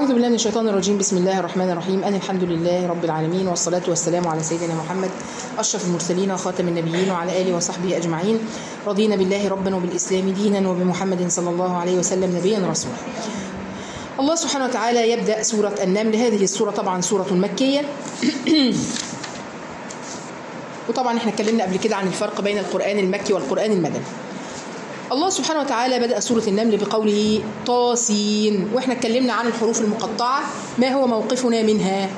أعوذ بالله من الشيطان الرجيم بسم الله الرحمن الرحيم أنا الحمد لله رب العالمين والصلاة والسلام على سيدنا محمد أشرف المرسلين وخاتم النبيين وعلى آله وصحبه أجمعين رضينا بالله ربا وبالإسلام دينا وبمحمد صلى الله عليه وسلم نبيا رسولا الله سبحانه وتعالى يبدأ سورة النمل هذه السورة طبعا سورة مكية وطبعا احنا اتكلمنا قبل كده عن الفرق بين القرآن المكي والقرآن المدني الله سبحانه وتعالى بدأ سورة النمل بقوله طاسين واحنا اتكلمنا عن الحروف المقطعة ما هو موقفنا منها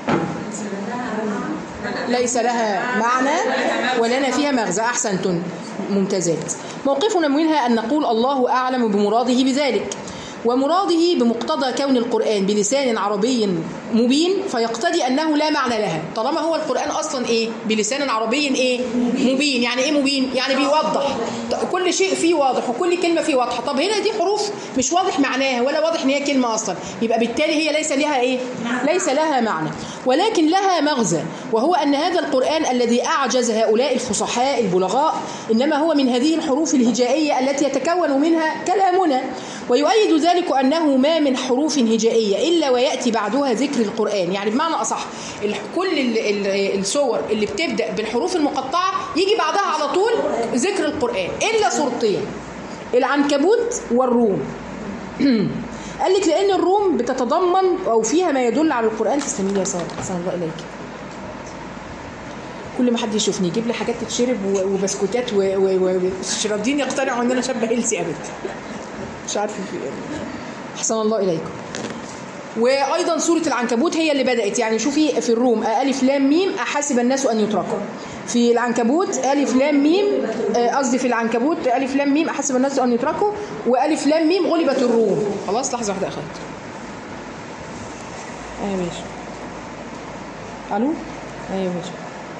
ليس لها معنى ولنا فيها مغزى أحسنتم ممتازات موقفنا منها أن نقول الله أعلم بمراده بذلك ومراده بمقتضى كون القرآن بلسان عربي مبين فيقتضي أنه لا معنى لها طالما هو القرآن أصلا إيه بلسان عربي إيه مبين يعني إيه مبين يعني بيوضح كل شيء فيه واضح وكل كلمة فيه واضحة طب هنا دي حروف مش واضح معناها ولا واضح إن هي كلمة أصلا يبقى بالتالي هي ليس لها إيه ليس لها معنى ولكن لها مغزى وهو أن هذا القرآن الذي أعجز هؤلاء الفصحاء البلغاء إنما هو من هذه الحروف الهجائية التي يتكون منها كلامنا ويؤيد ذلك أنه ما من حروف هجائية إلا ويأتي بعدها ذكر القرآن يعني بمعنى أصح كل السور اللي بتبدأ بالحروف المقطعة يجي بعدها على طول ذكر القرآن إلا صورتين العنكبوت والروم قال لك لأن الروم بتتضمن أو فيها ما يدل على القرآن تسلمي لي يا سارة أحسن الله إليك كل ما حد يشوفني يجيب لي حاجات تتشرب وبسكوتات ومش راضيين يقتنعوا ان انا شابه هيلسي ابدا مش عارفه في ايه احسن الله اليكم وايضا سوره العنكبوت هي اللي بدات يعني شوفي في الروم الف لام ميم احسب الناس ان يتركوا في العنكبوت الف لام ميم قصدي في العنكبوت الف لام ميم احسب الناس ان يتركوا والف لام ميم غلبت الروم خلاص لحظه واحده اخدت ايوه ماشي الو ايوه ماشي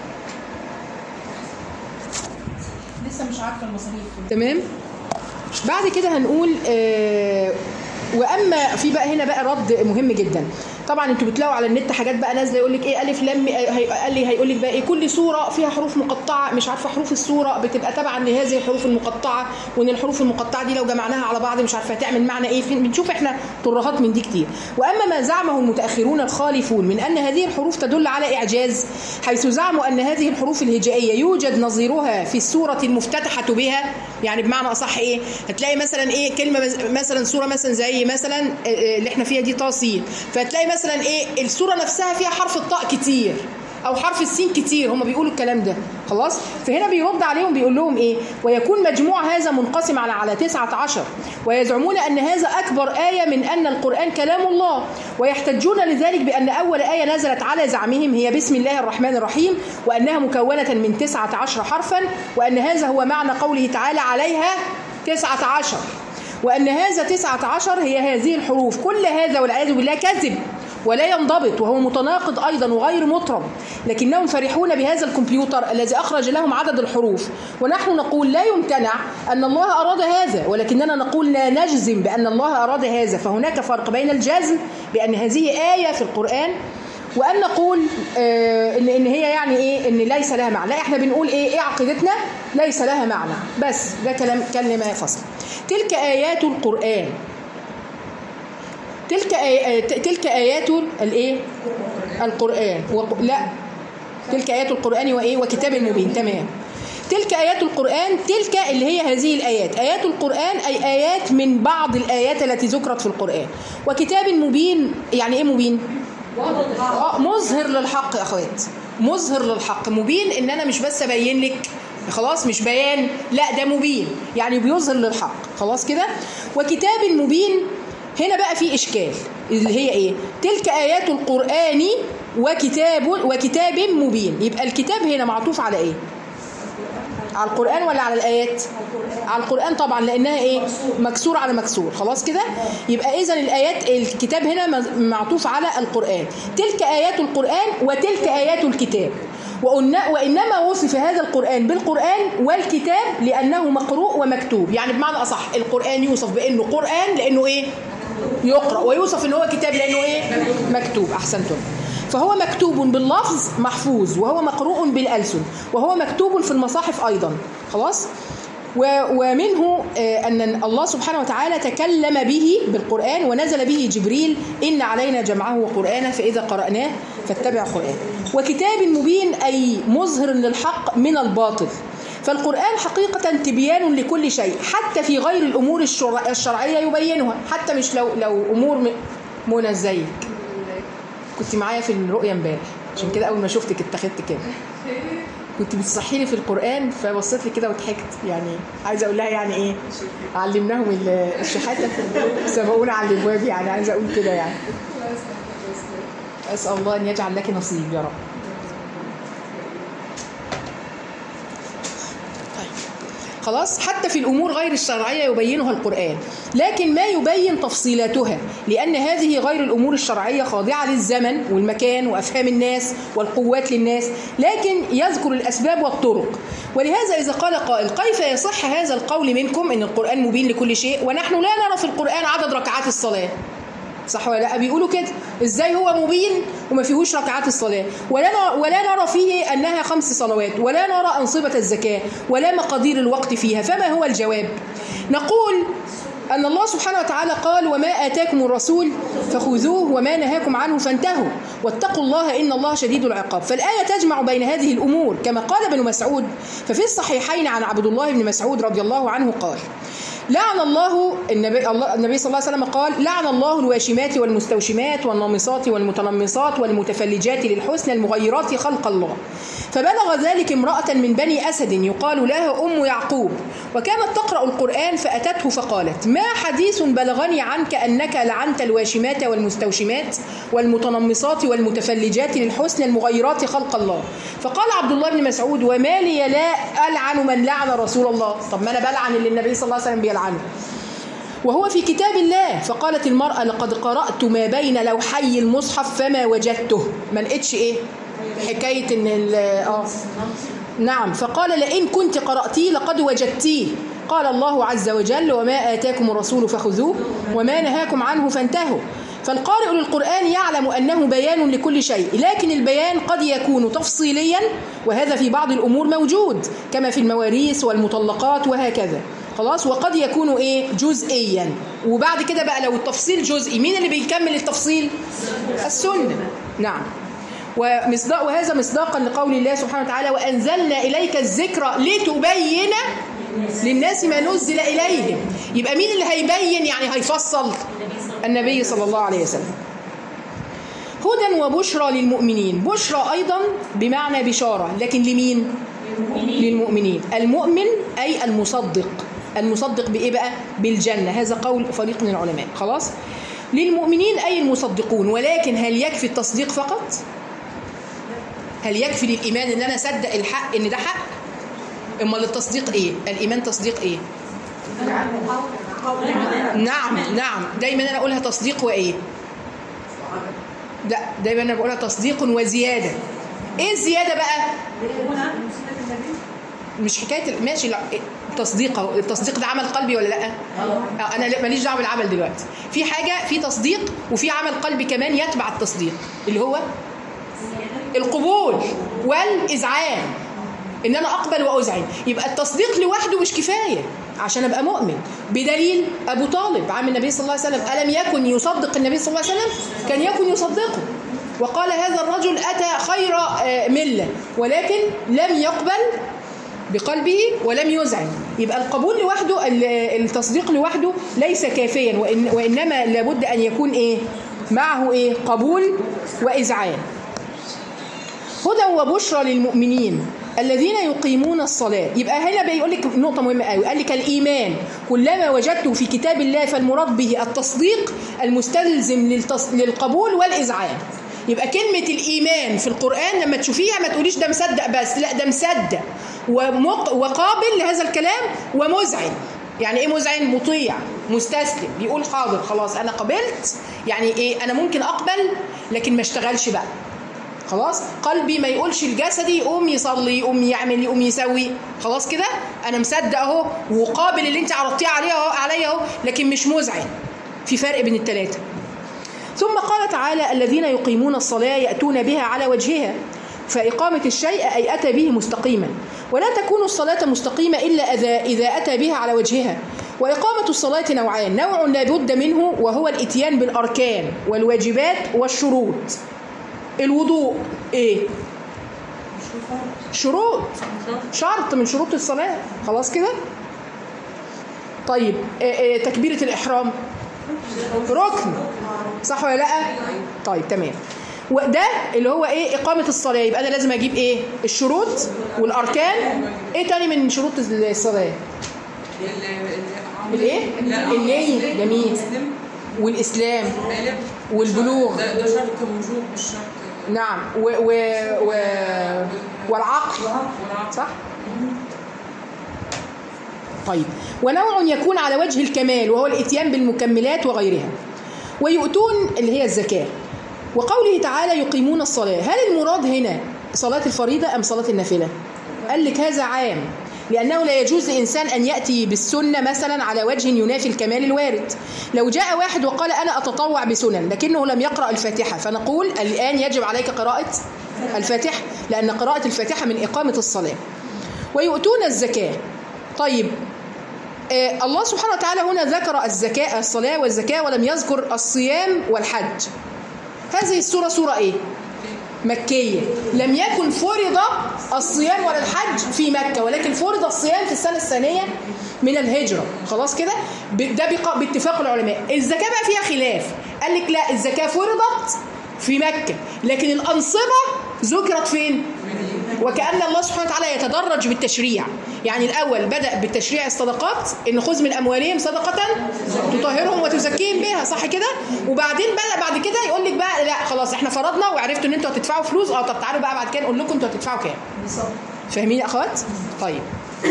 لسه مش عارفه المصاريف تمام بعد كده هنقول آه واما في بقى هنا بقى رد مهم جدا طبعا انتوا بتلاقوا على النت حاجات بقى نازله يقول لك ايه الف لام قال لي هيقول لك بقى ايه كل سوره فيها حروف مقطعه مش عارفه حروف السوره بتبقى تبعا لهذه الحروف المقطعه وان الحروف المقطعه دي لو جمعناها على بعض مش عارفه هتعمل معنى ايه فين بنشوف احنا ترهات من دي كتير واما ما زعمه المتاخرون الخالفون من ان هذه الحروف تدل على اعجاز حيث زعموا ان هذه الحروف الهجائيه يوجد نظيرها في السوره المفتتحه بها يعني بمعنى اصح ايه هتلاقي مثلا ايه كلمه مثلا سوره مثلا زي مثلا اللي احنا فيها دي طاسين فتلاقي مثلا ايه السوره نفسها فيها حرف الطاء كتير او حرف السين كتير هم بيقولوا الكلام ده خلاص فهنا بيرد عليهم بيقول لهم ايه ويكون مجموع هذا منقسم على على 19 ويزعمون ان هذا اكبر ايه من ان القران كلام الله ويحتجون لذلك بان اول ايه نزلت على زعمهم هي بسم الله الرحمن الرحيم وانها مكونه من 19 حرفا وان هذا هو معنى قوله تعالى عليها 19 وأن هذا تسعة عشر هي هذه الحروف كل هذا والعياذ بالله كذب ولا ينضبط وهو متناقض أيضا وغير مطرب لكنهم فرحون بهذا الكمبيوتر الذي أخرج لهم عدد الحروف ونحن نقول لا يمتنع أن الله أراد هذا ولكننا نقول لا نجزم بأن الله أراد هذا فهناك فرق بين الجزم بأن هذه آية في القرآن وان نقول آه ان ان هي يعني ايه ان ليس لها معنى لا احنا بنقول ايه ايه عقيدتنا ليس لها معنى بس ده كلام كلمه فصل تلك ايات القران تلك آي... تلك ايات الايه القران و... لا تلك ايات القران وايه وكتاب مبين تمام تلك آيات القرآن تلك اللي هي هذه الآيات آيات القرآن أي آيات من بعض الآيات التي ذكرت في القرآن وكتاب مبين يعني إيه مبين؟ اه مظهر للحق يا اخوات مظهر للحق مبين ان انا مش بس ابين لك خلاص مش بيان لا ده مبين يعني بيظهر للحق خلاص كده وكتاب مبين هنا بقى في اشكال اللي هي ايه تلك ايات القران وكتاب وكتاب مبين يبقى الكتاب هنا معطوف على ايه على القرآن ولا على الآيات على القرآن طبعا لأنها إيه مكسور على مكسور خلاص كده يبقى إذا الآيات الكتاب هنا معطوف على القرآن تلك آيات القرآن وتلك آيات الكتاب وإنما وصف هذا القرآن بالقرآن والكتاب لأنه مقروء ومكتوب يعني بمعنى أصح القرآن يوصف بأنه قرآن لأنه إيه يقرأ ويوصف أنه هو كتاب لأنه إيه مكتوب أحسنتم فهو مكتوب باللفظ محفوظ وهو مقروء بالألسن وهو مكتوب في المصاحف أيضا خلاص و- ومنه آه، أن الله سبحانه وتعالى تكلم به بالقرآن ونزل به جبريل إن علينا جمعه وقرآنه فإذا قرأناه فاتبع قرآنه وكتاب مبين أي مظهر للحق من الباطل فالقرآن حقيقة تبيان لكل شيء حتى في غير الأمور الشرع- الشرعية يبينها حتى مش لو لو أمور م- منى ازيك كنت معايا في الرؤية امبارح عشان كده أول ما شفتك اتخذت كده كنت بتصحي لي في القرآن فبصيت لي كده وضحكت يعني عايزة أقول لها يعني إيه علمناهم ال- الشحاتة سبقونا على الأبواب يعني عايزة أقول كده يعني أسأل الله أن يجعل لك نصيب يا رب خلاص حتى في الأمور غير الشرعية يبينها القرآن لكن ما يبين تفصيلاتها لأن هذه غير الأمور الشرعية خاضعة للزمن والمكان وأفهام الناس والقوات للناس لكن يذكر الأسباب والطرق ولهذا إذا قال قائل كيف يصح هذا القول منكم أن القرآن مبين لكل شيء ونحن لا نرى في القرآن عدد ركعات الصلاة صح ولا لا بيقولوا كده ازاي هو مبين وما فيهوش ركعات الصلاه ولا نرى ولا نرى فيه انها خمس صلوات ولا نرى انصبه الزكاه ولا مقادير الوقت فيها فما هو الجواب نقول أن الله سبحانه وتعالى قال وما آتاكم الرسول فخذوه وما نهاكم عنه فانتهوا واتقوا الله إن الله شديد العقاب فالآية تجمع بين هذه الأمور كما قال ابن مسعود ففي الصحيحين عن عبد الله بن مسعود رضي الله عنه قال لعن الله النبي, الله النبي صلى الله عليه وسلم قال لعن الله الواشمات والمستوشمات والنامصات والمتنمصات والمتفلجات للحسن المغيرات خلق الله فبلغ ذلك امرأة من بني أسد يقال لها أم يعقوب وكانت تقرأ القرآن فأتته فقالت ما حديث بلغني عنك أنك لعنت الواشمات والمستوشمات والمتنمصات والمتفلجات للحسن المغيرات خلق الله فقال عبد الله بن مسعود وما لي لا ألعن من لعن رسول الله طب ما أنا بلعن اللي النبي صلى الله عليه وسلم بيلعنه وهو في كتاب الله فقالت المرأة لقد قرأت ما بين لوحي المصحف فما وجدته ما لقيتش ايه حكاية ان ال- اه نعم فقال لئن كنت قرأتيه لقد وجدتيه قال الله عز وجل وما آتاكم الرسول فخذوه وما نهاكم عنه فانتهوا فالقارئ للقرآن يعلم أنه بيان لكل شيء لكن البيان قد يكون تفصيليا وهذا في بعض الأمور موجود كما في المواريث والمطلقات وهكذا خلاص وقد يكون ايه جزئيا وبعد كده بقى لو التفصيل جزئي مين اللي بيكمل التفصيل السنة نعم ومصداق وهذا مصداقا لقول الله سبحانه وتعالى وأنزلنا إليك الذكر لتبين للناس ما نزل إليهم يبقى مين اللي هيبين يعني هيفصل النبي صلى الله عليه وسلم هدى وبشرى للمؤمنين بشرى أيضا بمعنى بشارة لكن لمين للمؤمنين المؤمن أي المصدق المصدق بإيه بقى بالجنة هذا قول فريق من العلماء خلاص للمؤمنين أي المصدقون ولكن هل يكفي التصديق فقط هل يكفي للإيمان إن أنا أصدق الحق إن ده حق امال التصديق ايه الايمان تصديق ايه نعم نعم دايما انا اقولها تصديق وايه لا دايما انا بقولها تصديق وزياده ايه الزياده بقى مش حكايه ماشي لا تصديق اهو التصديق ده عمل قلبي ولا لا آه، انا لا- ماليش دعوه بالعمل دلوقتي في حاجه في تصديق وفي عمل قلبي كمان يتبع التصديق اللي هو القبول والاذعان ان انا اقبل واذعن يبقى التصديق لوحده مش كفايه عشان ابقى مؤمن بدليل ابو طالب عم النبي صلى الله عليه وسلم الم يكن يصدق النبي صلى الله عليه وسلم كان يكن يصدقه وقال هذا الرجل اتى خير آه، مله ولكن لم يقبل بقلبه ولم يذعن يبقى القبول لوحده ال- التصديق لوحده ليس كافيا وإن وانما لابد ان يكون ايه معه ايه قبول واذعان هدى وبشرى للمؤمنين الذين يقيمون الصلاة يبقى هنا بيقول لك نقطة مهمة قوي قال لك الإيمان كلما وجدته في كتاب الله فالمراد به التصديق المستلزم للتص... للقبول والإذعان يبقى كلمة الإيمان في القرآن لما تشوفيها ما تقوليش ده مصدق بس لا ده مصدق ومق... وقابل لهذا الكلام ومذعن يعني ايه مذعن مطيع مستسلم بيقول حاضر خلاص انا قبلت يعني ايه انا ممكن اقبل لكن ما اشتغلش بقى خلاص قلبي ما يقولش الجسدي يقوم يصلي يقوم يعمل يقوم يسوي خلاص كده انا مصدق اهو وقابل اللي انت عرضتيه عليه اهو عليا اهو لكن مش مذعن في فرق بين الثلاثه ثم قال تعالى الذين يقيمون الصلاة يأتون بها على وجهها فإقامة الشيء أي أتى به مستقيما ولا تكون الصلاة مستقيمة إلا إذا إذا أتى بها على وجهها وإقامة الصلاة نوعان نوع لا بد منه وهو الإتيان بالأركان والواجبات والشروط الوضوء إيه؟ شروط شرط من شروط الصلاة خلاص كده طيب آه، آه، تكبيرة الإحرام ركن صح ولا لا طيب تمام وده اللي هو ايه اقامه الصلاه يبقى انا لازم اجيب ايه الشروط والاركان ايه تاني من شروط الصلاه الايه النية جميل والاسلام والبلوغ ده ده شرط وجوب مش شرط نعم و و و والعقل صح طيب ونوع يكون على وجه الكمال وهو الاتيان بالمكملات وغيرها ويؤتون اللي هي الزكاه وقوله تعالى يقيمون الصلاه هل المراد هنا صلاه الفريضه ام صلاه النافله قال لك هذا عام لأنه لا يجوز لإنسان أن يأتي بالسنة مثلا على وجه ينافي الكمال الوارد لو جاء واحد وقال أنا أتطوع بسنن لكنه لم يقرأ الفاتحة فنقول الآن يجب عليك قراءة الفاتحة لأن قراءة الفاتحة من إقامة الصلاة ويؤتون الزكاة طيب آه الله سبحانه وتعالى هنا ذكر الزكاة الصلاة والزكاة ولم يذكر الصيام والحج هذه السورة سورة إيه؟ مكية لم يكن فرض الصيام ولا الحج في مكة ولكن فرض الصيام في السنة الثانية من الهجرة خلاص كده ب- ده بق- باتفاق العلماء الزكاة بقى فيها خلاف قال لك لا الزكاة فرضت في مكة لكن الأنصبة ذكرت فين وكأن الله سبحانه وتعالى يتدرج بالتشريع يعني الأول بدأ بالتشريع الصدقات إن خذ من أموالهم صدقة تطهرهم وتزكيهم بها صح كده وبعدين بدأ بعد كده يقول لك بقى لا خلاص احنا فرضنا وعرفتوا ان انتوا هتدفعوا فلوس اه طب تعالوا بقى بعد كده نقول لكم انتوا هتدفعوا كام فاهمين يا اخوات طيب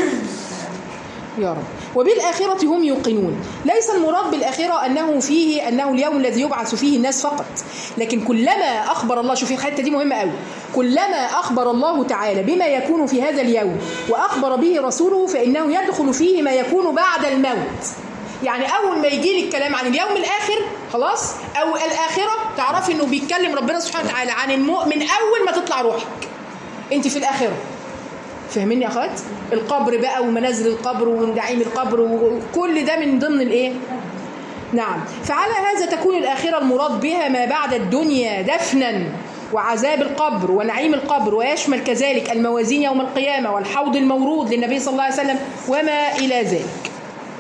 يا رب وبالآخرة هم يوقنون ليس المراد بالآخرة أنه فيه أنه اليوم الذي يبعث فيه الناس فقط لكن كلما أخبر الله شوفي الحتة دي مهمة قوي كلما أخبر الله تعالى بما يكون في هذا اليوم وأخبر به رسوله فإنه يدخل فيه ما يكون بعد الموت يعني أول ما يجي لك الكلام عن اليوم الآخر خلاص أو الآخرة تعرفي إنه بيتكلم ربنا سبحانه وتعالى عن المؤمن أول ما تطلع روحك أنت في الآخرة فاهمين يا اخوات القبر بقى ومنازل القبر ونعيم القبر وكل ده من ضمن الايه نعم فعلى هذا تكون الآخرة المراد بها ما بعد الدنيا دفنا وعذاب القبر ونعيم القبر ويشمل كذلك الموازين يوم القيامة والحوض المورود للنبي صلى الله عليه وسلم وما إلى ذلك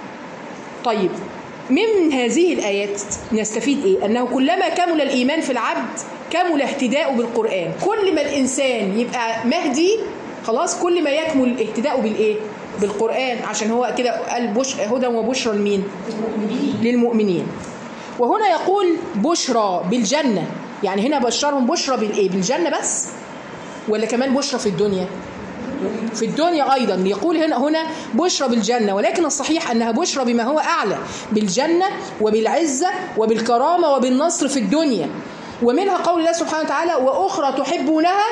طيب من هذه الآيات نستفيد إيه؟ أنه كلما كمل الإيمان في العبد كمل اهتداؤه بالقرآن كل ما الإنسان يبقى مهدي خلاص كل ما يكمل اهتداؤه بالإيه؟ بالقرآن عشان هو كده قال بش هدى وبشرى لمين؟ للمؤمنين وهنا يقول بشرى بالجنة يعني هنا بشرهم بشرى بالإيه؟ بالجنة بس ولا كمان بشرى في الدنيا؟ في الدنيا أيضا يقول هنا هنا بشرى بالجنة ولكن الصحيح أنها بشرى بما هو أعلى بالجنة وبالعزة وبالكرامة وبالنصر في الدنيا ومنها قول الله سبحانه وتعالى وأخرى تحبونها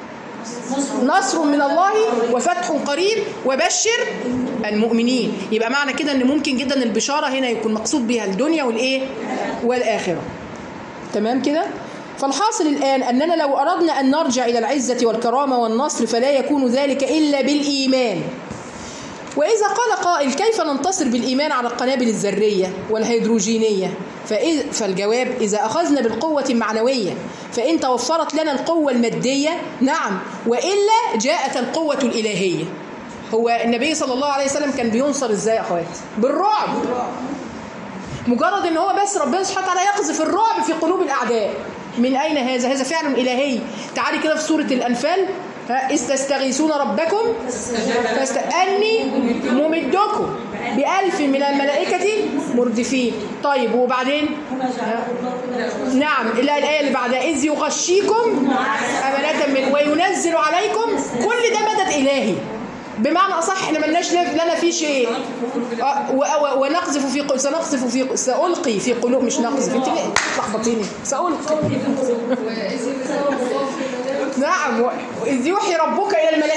نصر من الله وفتح قريب وبشر المؤمنين يبقى معنى كده ان ممكن جدا البشاره هنا يكون مقصود بها الدنيا والايه والاخره تمام كده فالحاصل الآن أننا لو أردنا أن نرجع إلى العزة والكرامة والنصر فلا يكون ذلك إلا بالإيمان وإذا قال قائل كيف ننتصر بالإيمان على القنابل الذرية والهيدروجينية فإذ فالجواب إذا أخذنا بالقوة المعنوية فإن توفرت لنا القوة المادية نعم وإلا جاءت القوة الإلهية هو النبي صلى الله عليه وسلم كان بينصر إزاي يا أخوات بالرعب مجرد ان هو بس ربنا سبحانه وتعالى يقذف الرعب في قلوب الاعداء من اين هذا هذا فعل الهي تعالي كده في سوره الانفال ها استستغيثون ربكم فاست... اني ممدكم بألف من الملائكة مردفين طيب وبعدين ها؟ نعم إلا الآية اللي بعدها إذ يغشيكم أمانة من وينزل عليكم كل ده مدد إلهي بمعنى اصح احنا ملناش لنا في شيء آه، و- و- ونقذف في ق- سنقذف في سألقي في قلوب مش نقذف انت ليه تلخبطيني سألقي نعم و- وإذ يوحي ربك إلى الملائكة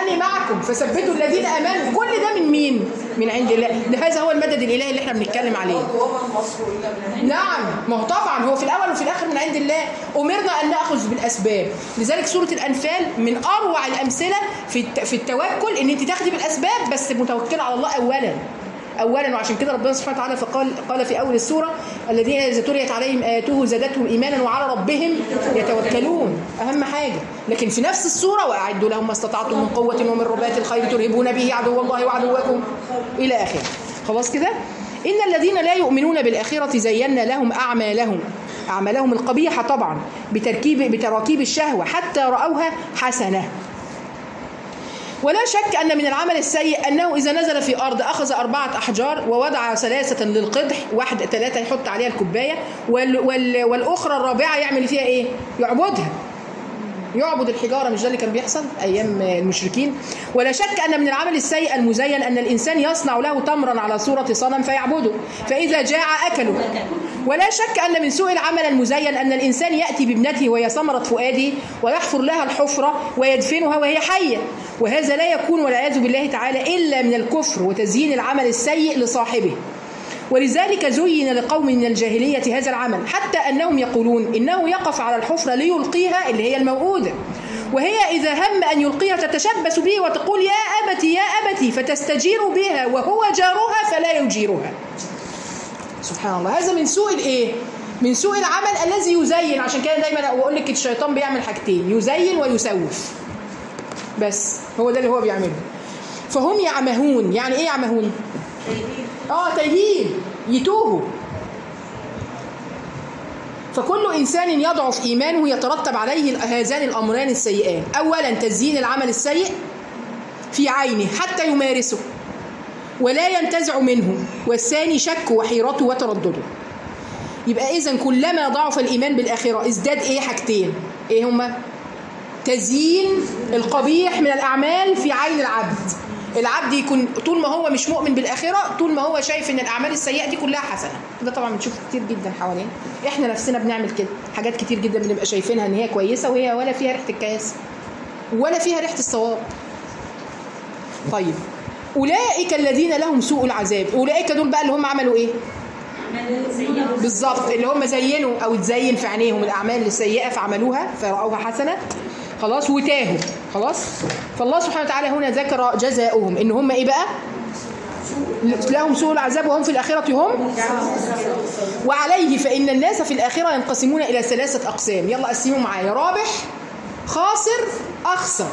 اني معكم فثبتوا الذين امنوا كل ده من مين من عند الله ده هذا هو المدد الالهي اللي احنا بنتكلم عليه وما النصر الا من عند نعم ما هو طبعا هو في الاول وفي الاخر من عند الله امرنا ان ناخذ بالاسباب لذلك سوره الانفال من اروع الامثله في الت- في التوكل ان انت تاخدي بالاسباب بس متوكله على الله اولا اولا وعشان كده ربنا سبحانه وتعالى فقال قال في اول السوره الذين اذا تليت عليهم اياته زادتهم ايمانا وعلى ربهم يتوكلون اهم حاجه لكن في نفس السوره واعدوا لهم ما استطعتم من قوه ومن رباط الخير ترهبون به عدو الله وعدوكم الى اخره خلاص كده إن الذين لا يؤمنون بالآخرة زينا لهم أعمالهم أعمالهم القبيحة طبعا بتركيب بتراكيب الشهوة حتى رأوها حسنة ولا شك أن من العمل السيء أنه إذا نزل في أرض أخذ أربعة أحجار ووضع ثلاثة للقدح واحد ثلاثة يحط عليها الكوباية وال وال والأخرى الرابعة يعمل فيها إيه؟ يعبدها يعبد الحجاره مش ده اللي كان بيحصل ايام المشركين ولا شك ان من العمل السيء المزين ان الانسان يصنع له تمرا على صوره صنم فيعبده فاذا جاع اكله ولا شك ان من سوء العمل المزين ان الانسان ياتي بابنته وهي ثمره فؤاده ويحفر لها الحفره ويدفنها وهي حيه وهذا لا يكون والعياذ بالله تعالى الا من الكفر وتزيين العمل السيء لصاحبه ولذلك زين لقوم من الجاهلية هذا العمل حتى أنهم يقولون إنه يقف على الحفرة ليلقيها اللي هي الموؤودة وهي إذا هم أن يلقيها تتشبث به وتقول يا أبتي يا أبتي فتستجير بها وهو جارها فلا يجيرها سبحان الله هذا من سوء الإيه؟ من سوء العمل الذي يزين عشان كده دايما بقول لك الشيطان بيعمل حاجتين يزين ويسوف بس هو ده اللي هو بيعمله فهم يعمهون يعني ايه يعمهون اه تايهين يتوهوا فكل انسان يضعف ايمانه يترتب عليه هذان الامران السيئان اولا تزيين العمل السيء في عينه حتى يمارسه ولا ينتزع منه والثاني شك وحيرته وتردده يبقى اذا كلما ضعف الايمان بالاخره ازداد ايه حاجتين ايه هما تزيين القبيح من الاعمال في عين العبد العبد يكون طول ما هو مش مؤمن بالاخره طول ما هو شايف ان الاعمال السيئه دي كلها حسنه ده طبعا بنشوف كتير جدا حوالينا احنا نفسنا بنعمل كده حاجات كتير جدا بنبقى شايفينها ان هي كويسه وهي ولا فيها ريحه الكياس ولا فيها ريحه الصواب طيب اولئك الذين لهم سوء العذاب اولئك دول بقى اللي هم عملوا ايه بالظبط اللي هم زينوا او تزين في عينيهم الاعمال السيئه فعملوها فرأوها حسنه خلاص وتاهوا خلاص فالله سبحانه وتعالى هنا ذكر جزاؤهم ان هم ايه بقى لهم سوء العذاب وهم في الآخرة هم وعليه فإن الناس في الآخرة ينقسمون إلى ثلاثة أقسام يلا قسموا معايا رابح خاسر أخسر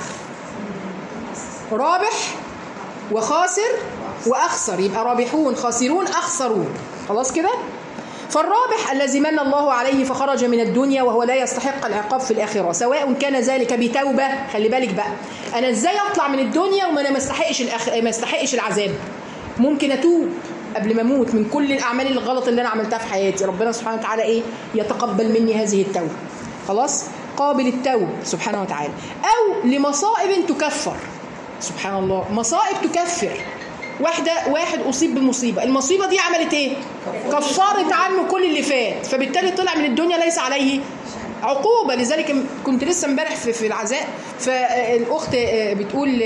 رابح وخاسر وأخسر يبقى رابحون خاسرون أخسرون خلاص كده فالرابح الذي من الله عليه فخرج من الدنيا وهو لا يستحق العقاب في الآخرة سواء كان ذلك بتوبة خلي بالك بقى أنا إزاي أطلع من الدنيا وما أنا ما استحقش الأخ... ما استحقش العذاب ممكن أتوب قبل ما أموت من كل الأعمال الغلط اللي أنا عملتها في حياتي ربنا سبحانه وتعالى إيه يتقبل مني هذه التوبة خلاص قابل التوب سبحانه وتعالى أو لمصائب تكفر سبحان الله مصائب تكفر واحدة واحد أصيب بمصيبة المصيبة دي عملت إيه؟ كفرت عنه كل اللي فات فبالتالي طلع من الدنيا ليس عليه عقوبة لذلك كنت لسه امبارح في, في العزاء فالأخت بتقول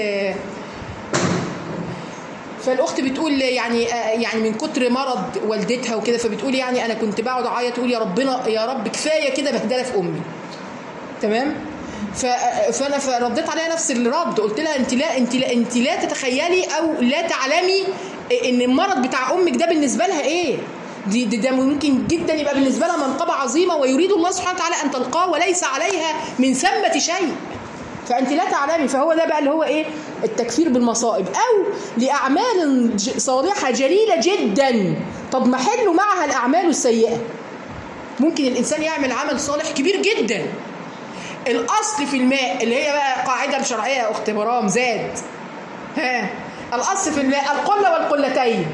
فالاخت بتقول يعني يعني من كتر مرض والدتها وكده فبتقول يعني انا كنت بقعد اعيط اقول يا ربنا يا رب كفايه كده بهدله في امي تمام فانا فرديت عليها نفس الرد قلت لها انت لا انت لا انت لا تتخيلي او لا تعلمي ان المرض بتاع امك ده بالنسبه لها ايه دي, دي ده ممكن جدا يبقى بالنسبه لها منقبه عظيمه ويريد الله سبحانه وتعالى ان تلقاه وليس عليها من ثمه شيء فانت لا تعلمي فهو ده بقى اللي هو ايه التكفير بالمصائب او لاعمال صالحه جليله جدا تضمحل معها الاعمال السيئه ممكن الانسان يعمل عمل صالح كبير جدا الاصل في الماء اللي هي بقى قاعده شرعيه يا اخت مرام زاد ها الاصل في الماء القله والقلتين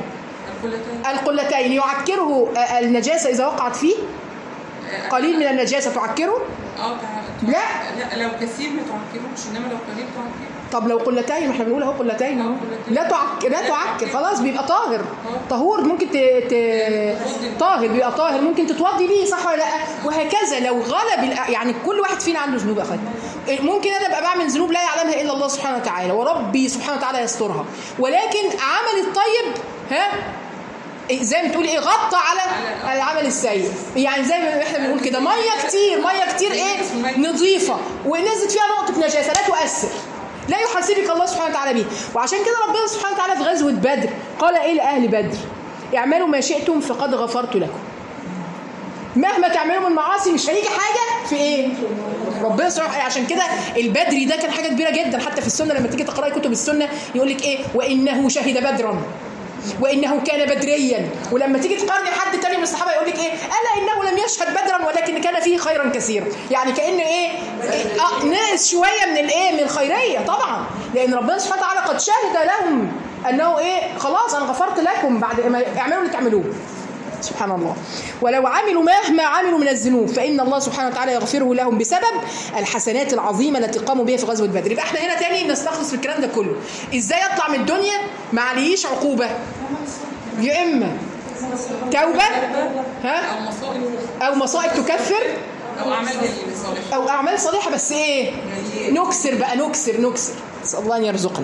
القلتين يعكره النجاسه اذا وقعت فيه قليل من النجاسه تعكره اه تع- لا. لا لو كثير ما تعكروش انما لو قليل تعكروا طب لو قلتين ما احنا بنقول اهو قلتين اهو آه، قلتين. لا تعك لا تعكر خلاص بيبقى طاهر طهور ممكن ت... ت... طاهر بيبقى طاهر ممكن تتوضي بيه صح ولا لا وهكذا لو غلب الأ... يعني كل واحد فينا عنده ذنوب يا اخوات ممكن انا ابقى بعمل ذنوب لا يعلمها الا الله سبحانه وتعالى وربي سبحانه وتعالى يسترها ولكن عمل الطيب ها إيه زي ما تقول ايه غطى على على العمل السيء يعني زي ما احنا بنقول كده ميه كتير ميه كتير ايه نظيفه ونزلت فيها نقطه نجاسه لا تؤثر لا يحاسبك الله سبحانه وتعالى بيه وعشان كده ربنا سبحانه وتعالى في غزوه بدر قال ايه لاهل بدر اعملوا ما شئتم فقد غفرت لكم مهما تعملوا من معاصي مش هيجي حاجه في ايه ربنا سبحانه وتعالى عشان كده البدري ده كان حاجه كبيره جدا حتى في السنه لما تيجي تقراي كتب السنه يقول لك ايه وانه شهد بدرا وانه كان بدريا ولما تيجي تقارني حد تاني من الصحابه يقول لك ايه الا انه لم يشهد بدرا ولكن كان فيه خيرا كثيرا يعني كان ايه, إيه آه ناقص شويه من الايه من الخيريه طبعا لان ربنا سبحانه وتعالى قد شهد لهم انه ايه خلاص انا غفرت لكم بعد ما اعملوا اللي تعملوه سبحان الله ولو عملوا مهما عملوا من الذنوب فإن الله سبحانه وتعالى يغفره لهم بسبب الحسنات العظيمة التي قاموا بها في غزوة بدر يبقى احنا هنا تاني نستخلص في الكلام ده كله ازاي اطلع من الدنيا ما عليش عقوبة يا إما توبة ها او مصائب أو مصائب تكفر او اعمال جليله صالحه أو أعمال صالحة بس إيه نكسر بقى نكسر نكسر نسأل الله أن يرزقنا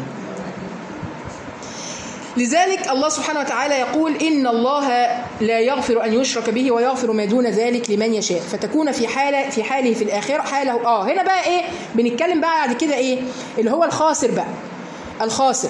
لذلك الله سبحانه وتعالى يقول إن الله لا يغفر أن يشرك به ويغفر ما دون ذلك لمن يشاء فتكون في حالة في حاله في الآخرة حاله آه هنا بقى إيه بنتكلم بقى بعد كده إيه اللي هو الخاسر بقى الخاسر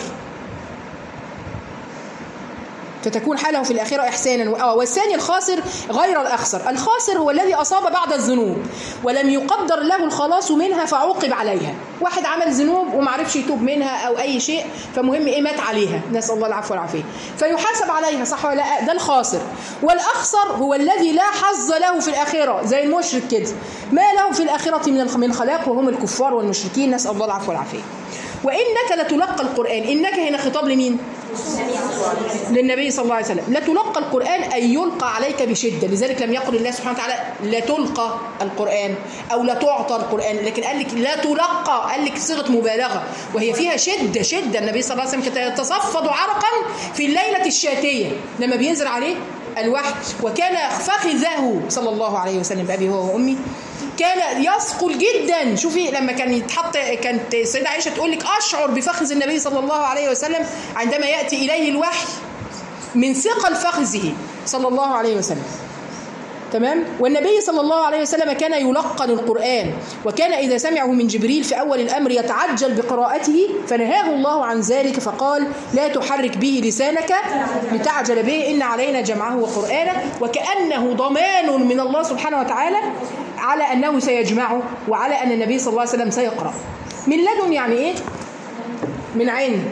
فتكون حاله في الآخرة إحسانا آه والثاني الخاسر غير الأخسر الخاسر هو الذي أصاب بعد الذنوب ولم يقدر له الخلاص منها فعوقب عليها واحد عمل ذنوب ومعرفش يتوب منها أو أي شيء فمهم إيه مات عليها نسأل الله العفو والعافية فيحاسب عليها صح ولا لا ده الخاسر والأخسر هو الذي لا حظ له في الآخرة زي المشرك كده ما له في الآخرة من من خلاق وهم الكفار والمشركين نسأل الله العفو والعافية وإنك لتلقى القرآن إنك هنا خطاب لمين؟ للنبي صلى الله عليه وسلم لا تلقى القرآن أي يلقى عليك بشدة لذلك لم يقل الله سبحانه وتعالى لا تلقى القرآن أو لا تعطى القرآن لكن قال لك لا تلقى قال لك صيغة مبالغة وهي فيها شدة شدة النبي صلى الله عليه وسلم كان يتصفد عرقا في الليلة الشاتية لما بينزل عليه الوحي وكان فخذه صلى الله عليه وسلم بأبي هو وأمي كان يثقل جدا شوفي لما كان يتحط كانت السيده عائشه تقول لك اشعر بفخذ النبي صلى الله عليه وسلم عندما ياتي اليه الوحي من ثقل فخذه صلى الله عليه وسلم تمام والنبي صلى الله عليه وسلم كان يلقن القرآن وكان إذا سمعه من جبريل في أول الأمر يتعجل بقراءته فنهاه الله عن ذلك فقال لا تحرك به لسانك لتعجل به إن علينا جمعه وقرآنه وكأنه ضمان من الله سبحانه وتعالى على أنه سيجمعه وعلى أن النبي صلى الله عليه وسلم سيقرأ من لدن يعني إيه؟ من عند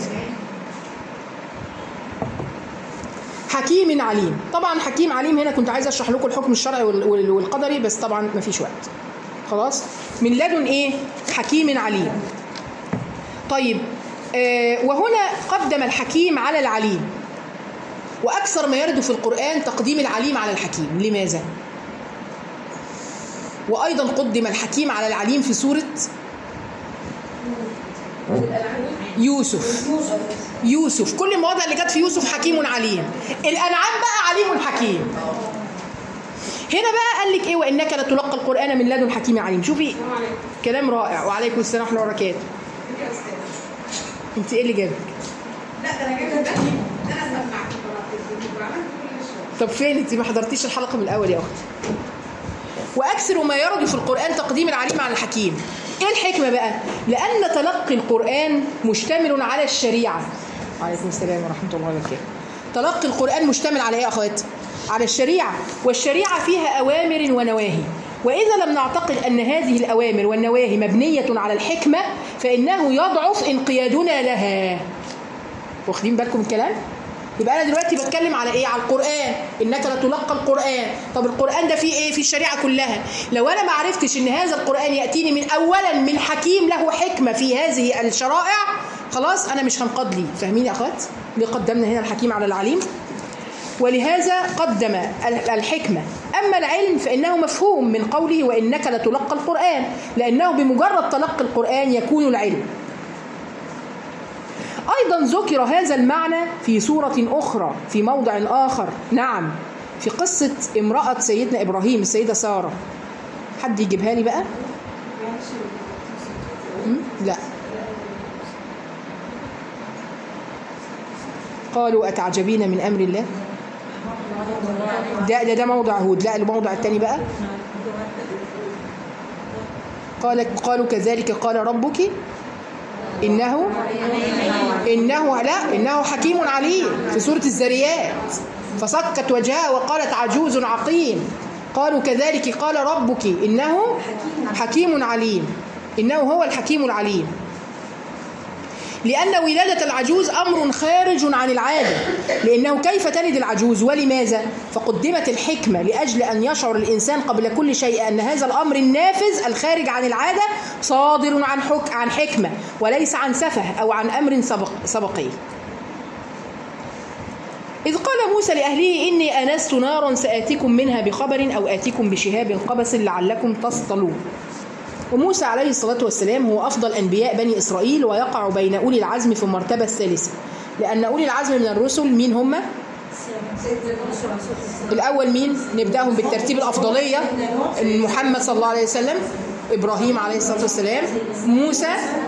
حكيم عليم طبعا حكيم عليم هنا كنت عايزه اشرح لكم الحكم الشرعي وال- وال- والقدري بس طبعا ما فيش وقت خلاص من لدن ايه حكيم عليم طيب آه وهنا قدم الحكيم على العليم واكثر ما يرد في القران تقديم العليم على الحكيم لماذا وايضا قدم الحكيم على العليم في سوره يوسف يوسف كل المواضع اللي جت في يوسف حكيم عليم الانعام بقى عليم حكيم هنا بقى قال لك ايه وانك لتلقى القران من لدن حكيم عليم شوفي كلام رائع وعليكم السلام ورحمه الله وبركاته انت ايه اللي جابك لا ده انا جايبه الباقي انا سمعت وعملت كل شويه طب فين انت ما حضرتيش الحلقه من الاول يا اختي واكثر ما يرد في القران تقديم العليم على الحكيم ايه الحكمه بقى لان تلقي القران مشتمل على الشريعه وعليكم السلام ورحمه الله وبركاته تلقي القران مشتمل على ايه يا اخوات على الشريعه والشريعه فيها اوامر ونواهي واذا لم نعتقد ان هذه الاوامر والنواهي مبنيه على الحكمه فانه يضعف انقيادنا لها واخدين بالكم من الكلام يبقى انا دلوقتي بتكلم على ايه على القران انك لتلقى القران طب القران ده فيه ايه في الشريعه كلها لو انا ما عرفتش ان هذا القران ياتيني من اولا من حكيم له حكمه في هذه الشرائع خلاص انا مش هنقاد لي فاهمين يا اخوات ليه قدمنا هنا الحكيم على العليم ولهذا قدم الحكمة أما العلم فإنه مفهوم من قوله وإنك لتلقى القرآن لأنه بمجرد تلقي القرآن يكون العلم أيضا ذكر هذا المعنى في سورة أخرى في موضع آخر نعم في قصة امرأة سيدنا إبراهيم السيدة سارة حد يجيبها لي بقى م? لا قالوا أتعجبين من أمر الله ده ده, ده موضع هود لا الموضع الثاني بقى قال قالوا كذلك قال ربك إنه إنه لا إنه حكيم عليم في سورة الذريات فصكت وجهها وقالت عجوز عقيم قالوا كذلك قال ربك إنه حكيم عليم إنه هو الحكيم العليم لأن ولادة العجوز أمر خارج عن العادة لأنه كيف تلد العجوز ولماذا؟ فقدمت الحكمة لأجل أن يشعر الإنسان قبل كل شيء أن هذا الأمر النافذ الخارج عن العادة صادر عن حك عن حكمة وليس عن سفه أو عن أمر سبق سبقي إذ قال موسى لأهله إني آنست نارا سآتيكم منها بخبر أو آتيكم بشهاب قبس لعلكم تصطلون وموسى عليه الصلاة والسلام هو أفضل أنبياء بني إسرائيل ويقع بين أولي العزم في المرتبة الثالثة لأن أولي العزم من الرسل مين هم؟ الأول مين؟ نبدأهم بالترتيب الأفضلية محمد صلى الله عليه وسلم إبراهيم عليه الصلاة والسلام موسى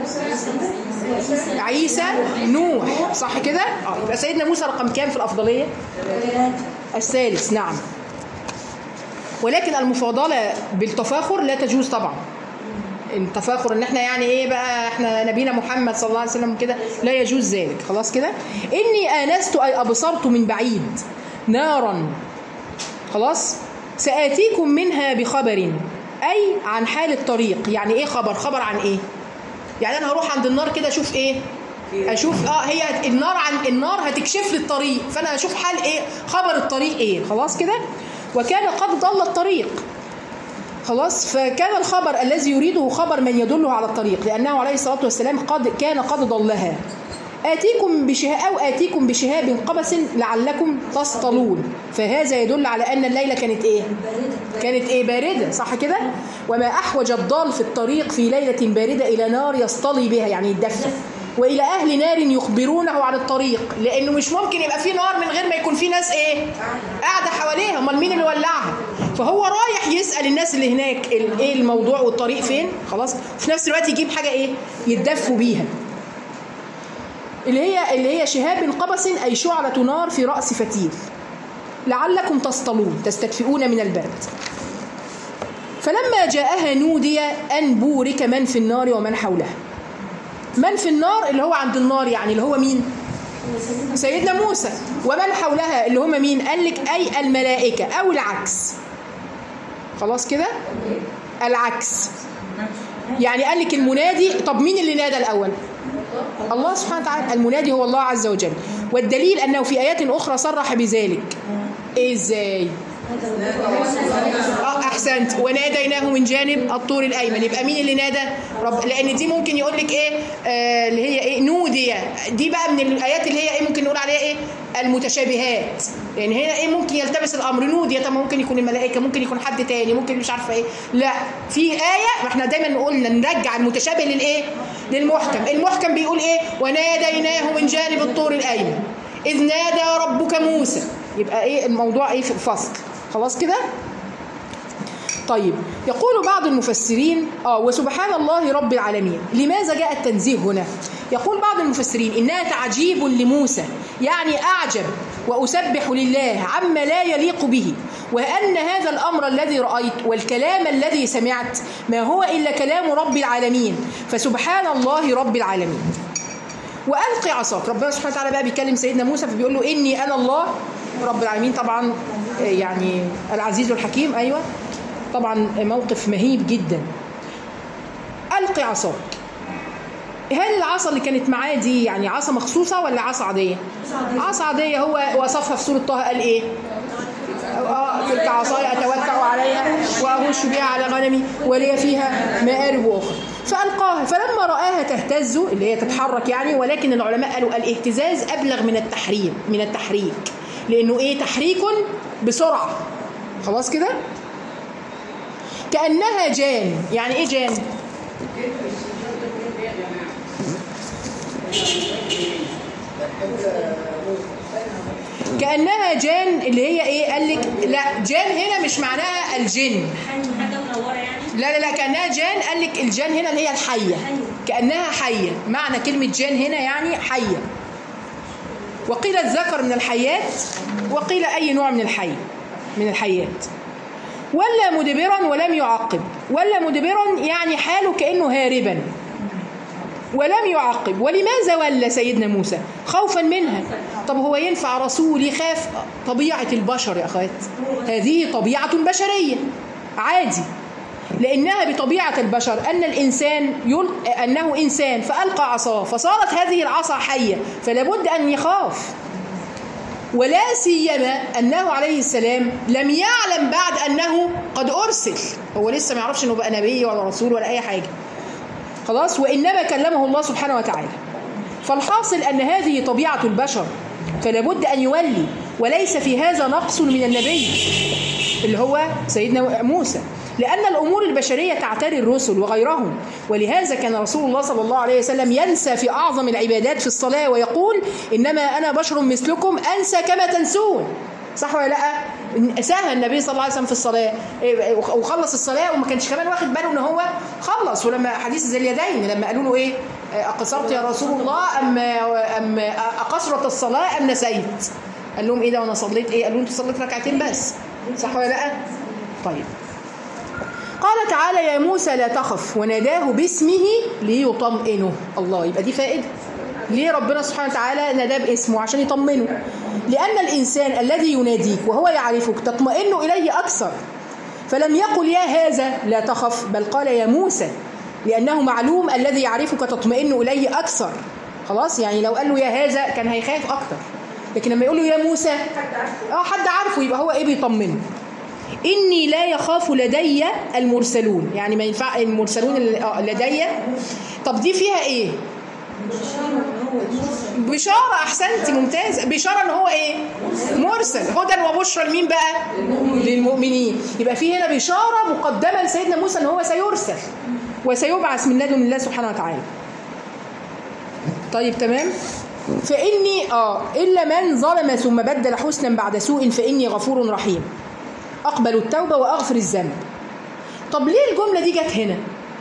عيسى نوح صح كده؟ اه يبقى سيدنا موسى رقم كام في الأفضلية؟ الثالث نعم ولكن المفاضلة بالتفاخر لا تجوز طبعا التفاخر ان احنا يعني ايه بقى احنا نبينا محمد صلى الله عليه وسلم كده لا يجوز ذلك خلاص كده اني انست اي ابصرت من بعيد نارا خلاص ساتيكم منها بخبر اي عن حال الطريق يعني ايه خبر خبر عن ايه يعني انا هروح عند النار كده اشوف ايه اشوف اه هي النار عن النار هتكشف لي الطريق فانا اشوف حال ايه خبر الطريق ايه خلاص كده وكان قد ضل الطريق خلاص فكان الخبر الذي يريده خبر من يدله على الطريق لأنه عليه الصلاة والسلام قد كان قد ضلها آتيكم بشهاب أو آتيكم بشهاب قبس لعلكم تصطلون فهذا يدل على أن الليلة كانت إيه؟ كانت إيه باردة صح كده؟ وما أحوج الضال في الطريق في ليلة باردة إلى نار يصطلي بها يعني يتدفى والى اهل نار يخبرونه عن الطريق لانه مش ممكن يبقى في نار من غير ما يكون في ناس ايه قاعده حواليها امال مين اللي ولعها فهو رايح يسال الناس اللي هناك ال- ايه الموضوع والطريق فين خلاص في نفس الوقت يجيب حاجه ايه يتدفوا بيها اللي هي اللي هي شهاب قبس اي شعله نار في راس فتيل لعلكم تصطلون تستدفئون من البرد فلما جاءها نودي ان بورك من في النار ومن حولها من في النار اللي هو عند النار يعني اللي هو مين سيدنا موسى ومن حولها اللي هم مين قال لك اي الملائكه او العكس خلاص كده العكس يعني قال لك المنادي طب مين اللي نادى الاول الله سبحانه وتعالى المنادي هو الله عز وجل والدليل انه في ايات اخرى صرح بذلك إيه ازاي اه احسنت وناديناه من جانب الطور الايمن يبقى مين اللي نادى رب لان دي ممكن يقول لك ايه آه اللي هي ايه نودي دي بقى من الايات اللي هي ايه ممكن نقول عليها ايه المتشابهات يعني هنا ايه ممكن يلتبس الامر نودي طب ممكن يكون الملائكه ممكن يكون حد تاني ممكن مش عارفه ايه لا في ايه ما احنا دايما قلنا نرجع المتشابه للايه للمحكم المحكم بيقول ايه وناديناه من جانب الطور الايمن اذ نادى ربك موسى يبقى ايه الموضوع ايه في الفصل خلاص كده طيب يقول بعض المفسرين اه وسبحان الله رب العالمين لماذا جاء التنزيه هنا يقول بعض المفسرين انها تعجيب لموسى يعني اعجب واسبح لله عما لا يليق به وان هذا الامر الذي رايت والكلام الذي سمعت ما هو الا كلام رب العالمين فسبحان الله رب العالمين والقي عصاك ربنا سبحانه وتعالى بقى بيكلم سيدنا موسى فبيقول له اني انا الله رب العالمين طبعا آه، يعني العزيز الحكيم ايوه طبعا موقف مهيب جدا القي عصاك هل العصا اللي كانت معاه دي يعني عصا مخصوصه ولا عصا عاديه عصا عاديه هو وصفها في سوره طه قال ايه اه تلك عصاي اتوكا عليها واهش بها على غنمي ولي فيها مآرب اخرى فالقاها فلما راها تهتز اللي هي تتحرك يعني ولكن العلماء قالوا الاهتزاز ابلغ من التحريم من التحريك لانه ايه تحريك بسرعه خلاص كده كانها جان يعني ايه جان كانها جان اللي هي ايه قال لك لا جان هنا مش معناها الجن حاجه منوره يعني لا لا لا كانها جان قال لك الجان هنا اللي هي الحيه كانها حيه معنى كلمه جان هنا يعني حيه وقيل الذكر من الحيات وقيل اي نوع من الحي من الحيات ولا مدبرا ولم يعقب ولا مدبرا يعني حاله كانه هاربا ولم يعقب ولماذا ولى سيدنا موسى خوفا منها طب هو ينفع رسول يخاف طبيعه البشر يا اخوات هذه طبيعه بشريه عادي لانها بطبيعه البشر ان الانسان يل... انه انسان فالقى عصاه فصارت هذه العصا حيه فلا بد ان يخاف ولا سيما انه عليه السلام لم يعلم بعد انه قد ارسل هو لسه ما يعرفش انه بقى نبي ولا رسول ولا اي حاجه خلاص وانما كلمه الله سبحانه وتعالى فالحاصل ان هذه طبيعه البشر فلا بد ان يولي وليس في هذا نقص من النبي اللي هو سيدنا موسى لأن الأمور البشرية تعتري الرسل وغيرهم ولهذا كان رسول الله صلى الله عليه وسلم ينسى في أعظم العبادات في الصلاة ويقول إنما أنا بشر مثلكم أنسى كما تنسون صح ولا لا؟ ساهى النبي صلى الله عليه وسلم في الصلاة وخلص الصلاة وما كانش كمان واخد باله إن هو خلص ولما حديث ذي اليدين لما قالوا له إيه؟ أقصرت يا رسول الله أم أم أقصرت الصلاة أم نسيت؟ قال لهم إيه ده وأنا صليت إيه؟ قالوا أنت صليت ركعتين بس صح ولا لا؟ طيب قال تعالى يا موسى لا تخف وناداه باسمه ليطمئنه الله يبقى دي فائده ليه ربنا سبحانه وتعالى ناداه باسمه عشان يطمنه لأن الإنسان الذي يناديك وهو يعرفك تطمئن إليه أكثر فلم يقل يا هذا لا تخف بل قال يا موسى لأنه معلوم الذي يعرفك تطمئن إليه أكثر خلاص يعني لو قال له يا هذا كان هيخاف أكثر لكن لما يقول له يا موسى اه حد عارفه يبقى هو ايه بيطمنه إني لا يخاف لدي المرسلون يعني ما ينفع المرسلون اللي لدي طب دي فيها إيه؟ بشارة أحسنتي ممتاز بشارة إن هو إيه؟ مرسل هدى وبشرى لمين بقى؟ للمؤمنين يبقى في هنا بشارة مقدمة لسيدنا موسى إن هو سيرسل وسيبعث من لدن الله سبحانه وتعالى طيب تمام؟ فإني آه إلا من ظلم ثم بدل حسنا بعد سوء فإني غفور رحيم أقبل التوبة وأغفر الذنب طب ليه الجملة دي جت هنا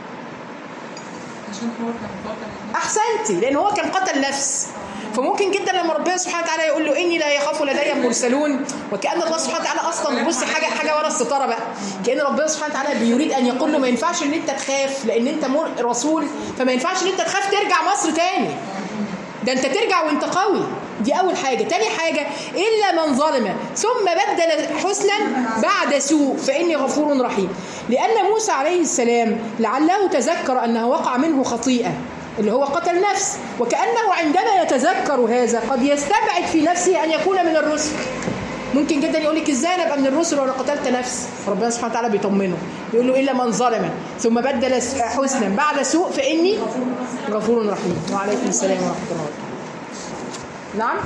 عشان هو كان قاتل أحسنتي لأن هو كان قتل نفس فممكن جدا لما ربنا سبحانه وتعالى يقول له اني لا يخاف لدي المرسلون وكان الله سبحانه وتعالى اصلا بصي حاجه حاجه ورا الستاره بقى كان ربنا سبحانه وتعالى بيريد ان يقول له ما ينفعش ان انت تخاف لان انت مر رسول فما ينفعش ان انت تخاف ترجع مصر تاني ده انت ترجع وانت قوي دي اول حاجه تاني حاجه الا من ظلم ثم بدل حسنا بعد سوء فاني غفور رحيم لان موسى عليه السلام لعله تذكر انه وقع منه خطيئه اللي هو قتل نفس وكانه عندما يتذكر هذا قد يستبعد في نفسه ان يكون من الرسل ممكن جدا يقول لك ازاي انا ابقى من الرسل وانا قتلت نفس ربنا سبحانه وتعالى بيطمنه يقول له الا من ظلم ثم بدل حسنا بعد سوء فاني غفور رحيم وعليكم السلام ورحمه الله وبركاته نعم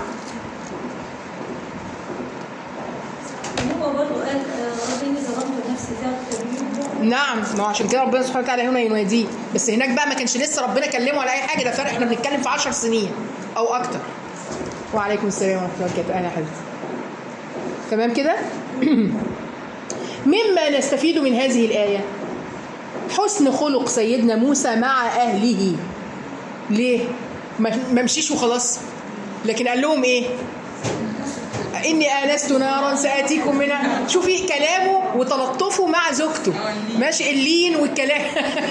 هو برضه قال آه، رب اني ظلمت نفسي فاغفر لي نعم ما هو عشان كده ربنا سبحانه وتعالى هنا يناديه بس هناك بقى ما كانش لسه ربنا كلمه على اي حاجه ده فرق احنا بنتكلم في 10 سنين او اكتر وعليكم السلام ورحمه الله وبركاته اهلا يا حبيبتي تمام كده مما نستفيد من هذه الايه حسن خلق سيدنا موسى مع اهله ليه ما ما مشيش وخلاص لكن قال لهم ايه اني انست نارا ساتيكم منها شوفي كلامه وتلطفه مع زوجته ماشي اللين والكلام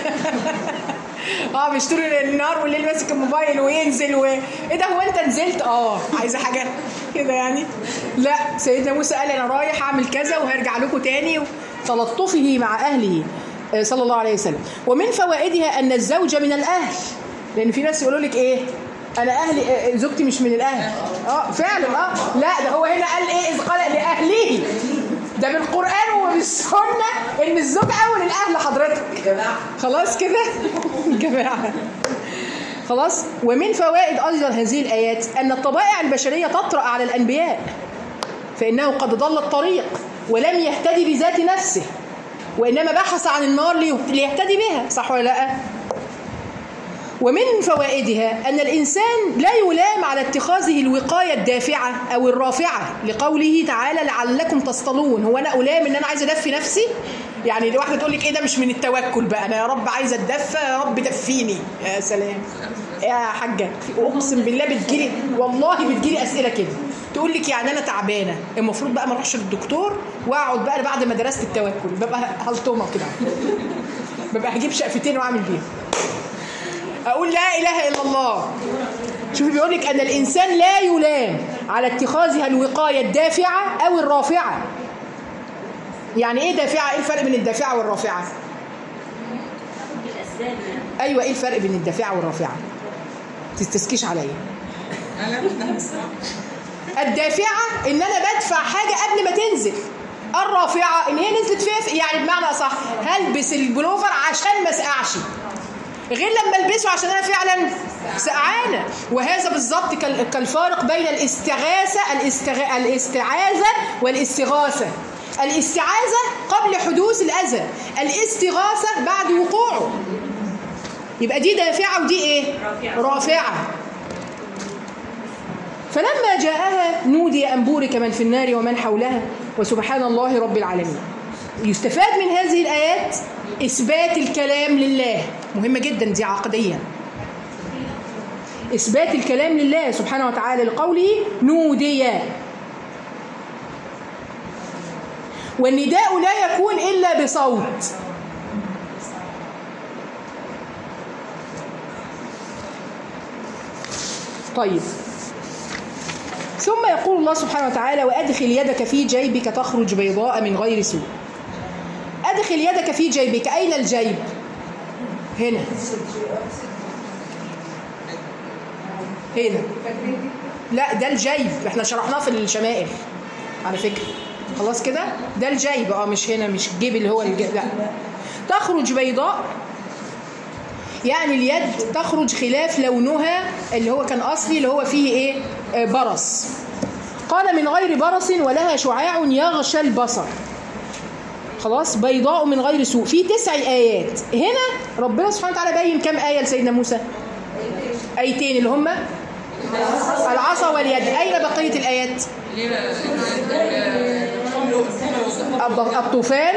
اه بيشتري النهار والليل ماسك الموبايل وينزل و... ايه ده هو انت نزلت اه عايزه حاجه كده يعني لا سيدنا موسى قال انا رايح اعمل كذا وهرجع لكم تاني تلطفه مع اهله آه، صلى الله عليه وسلم ومن فوائدها ان الزوج من الاهل لان في ناس يقولوا لك ايه انا اهلي آه، زوجتي مش من الاهل اه فعلا اه لا ده هو هنا قال ايه اذ قال لاهله ده بالقران وبالسنه ان الزوج اول الاهل حضرتك خلاص كده جماعه خلاص ومن فوائد ايضا هذه الايات ان الطبائع البشريه تطرا على الانبياء فانه قد ضل الطريق ولم يهتدي بذات نفسه وإنما بحث عن النار ليه- ليهتدي بها صح ولا لا؟ ومن فوائدها أن الإنسان لا يلام على اتخاذه الوقاية الدافعة أو الرافعة لقوله تعالى لعلكم تصطلون هو أنا ألام إن أنا عايزة أدفي نفسي يعني واحدة تقول لك إيه ده مش من التوكل بقى أنا يا رب عايزة أتدفى يا رب دفيني يا سلام يا حاجة أقسم بالله بتجيلي والله بتجيلي أسئلة كده تقول لك يعني أنا تعبانة المفروض بقى ما أروحش للدكتور وأقعد بقى بعد ما درست التوكل ببقى هلطمة كده ببقى هجيب شقفتين وأعمل بيها اقول لا اله الا الله شوفي بيقول لك ان الانسان لا يلام على اتخاذها الوقايه الدافعه او الرافعه يعني ايه دافعه ايه الفرق بين الدافعه والرافعه بالاسباب يعني ايوه ايه الفرق بين الدافعه والرافعه تستسكيش عليا انا بدها الصراحه الدافعه ان انا بدفع حاجه قبل ما تنزل الرافعه ان هي نزلت فيها في- يعني بمعنى اصح هلبس البلوفر عشان ما اسقعش غير لما البسه عشان انا فعلا سقعانه وهذا بالظبط كال- كالفارق بين الاستغاثه الاستغ... الاستعاذه والاستغاثه الاستعاذه قبل حدوث الاذى الاستغاثه بعد وقوعه يبقى دي دافعه ودي ايه رافعه فلما جاءها نودي أن بورك من في النار ومن حولها وسبحان الله رب العالمين يستفاد من هذه الآيات إثبات الكلام لله مهمة جدا دي عقديا إثبات الكلام لله سبحانه وتعالى لقوله نودي والنداء لا يكون إلا بصوت طيب ثم يقول الله سبحانه وتعالى وأدخل يدك في جيبك تخرج بيضاء من غير سوء أدخل يدك في جيبك أين الجيب هنا هنا لا ده الجيب احنا شرحناه في الشمائل على فكرة خلاص كده ده الجيب اه مش هنا مش الجيب اللي هو الجيب لا تخرج بيضاء يعني اليد تخرج خلاف لونها اللي هو كان اصلي اللي هو فيه ايه آه، برص قال من غير برص ولها شعاع يغشى البصر خلاص بيضاء من غير سوء في تسع ايات هنا ربنا سبحانه وتعالى بين كم ايه لسيدنا موسى ايتين اللي هم العصا واليد اين بقيه الايات ليه بقى؟ الحمل والحمل الض- الطوفان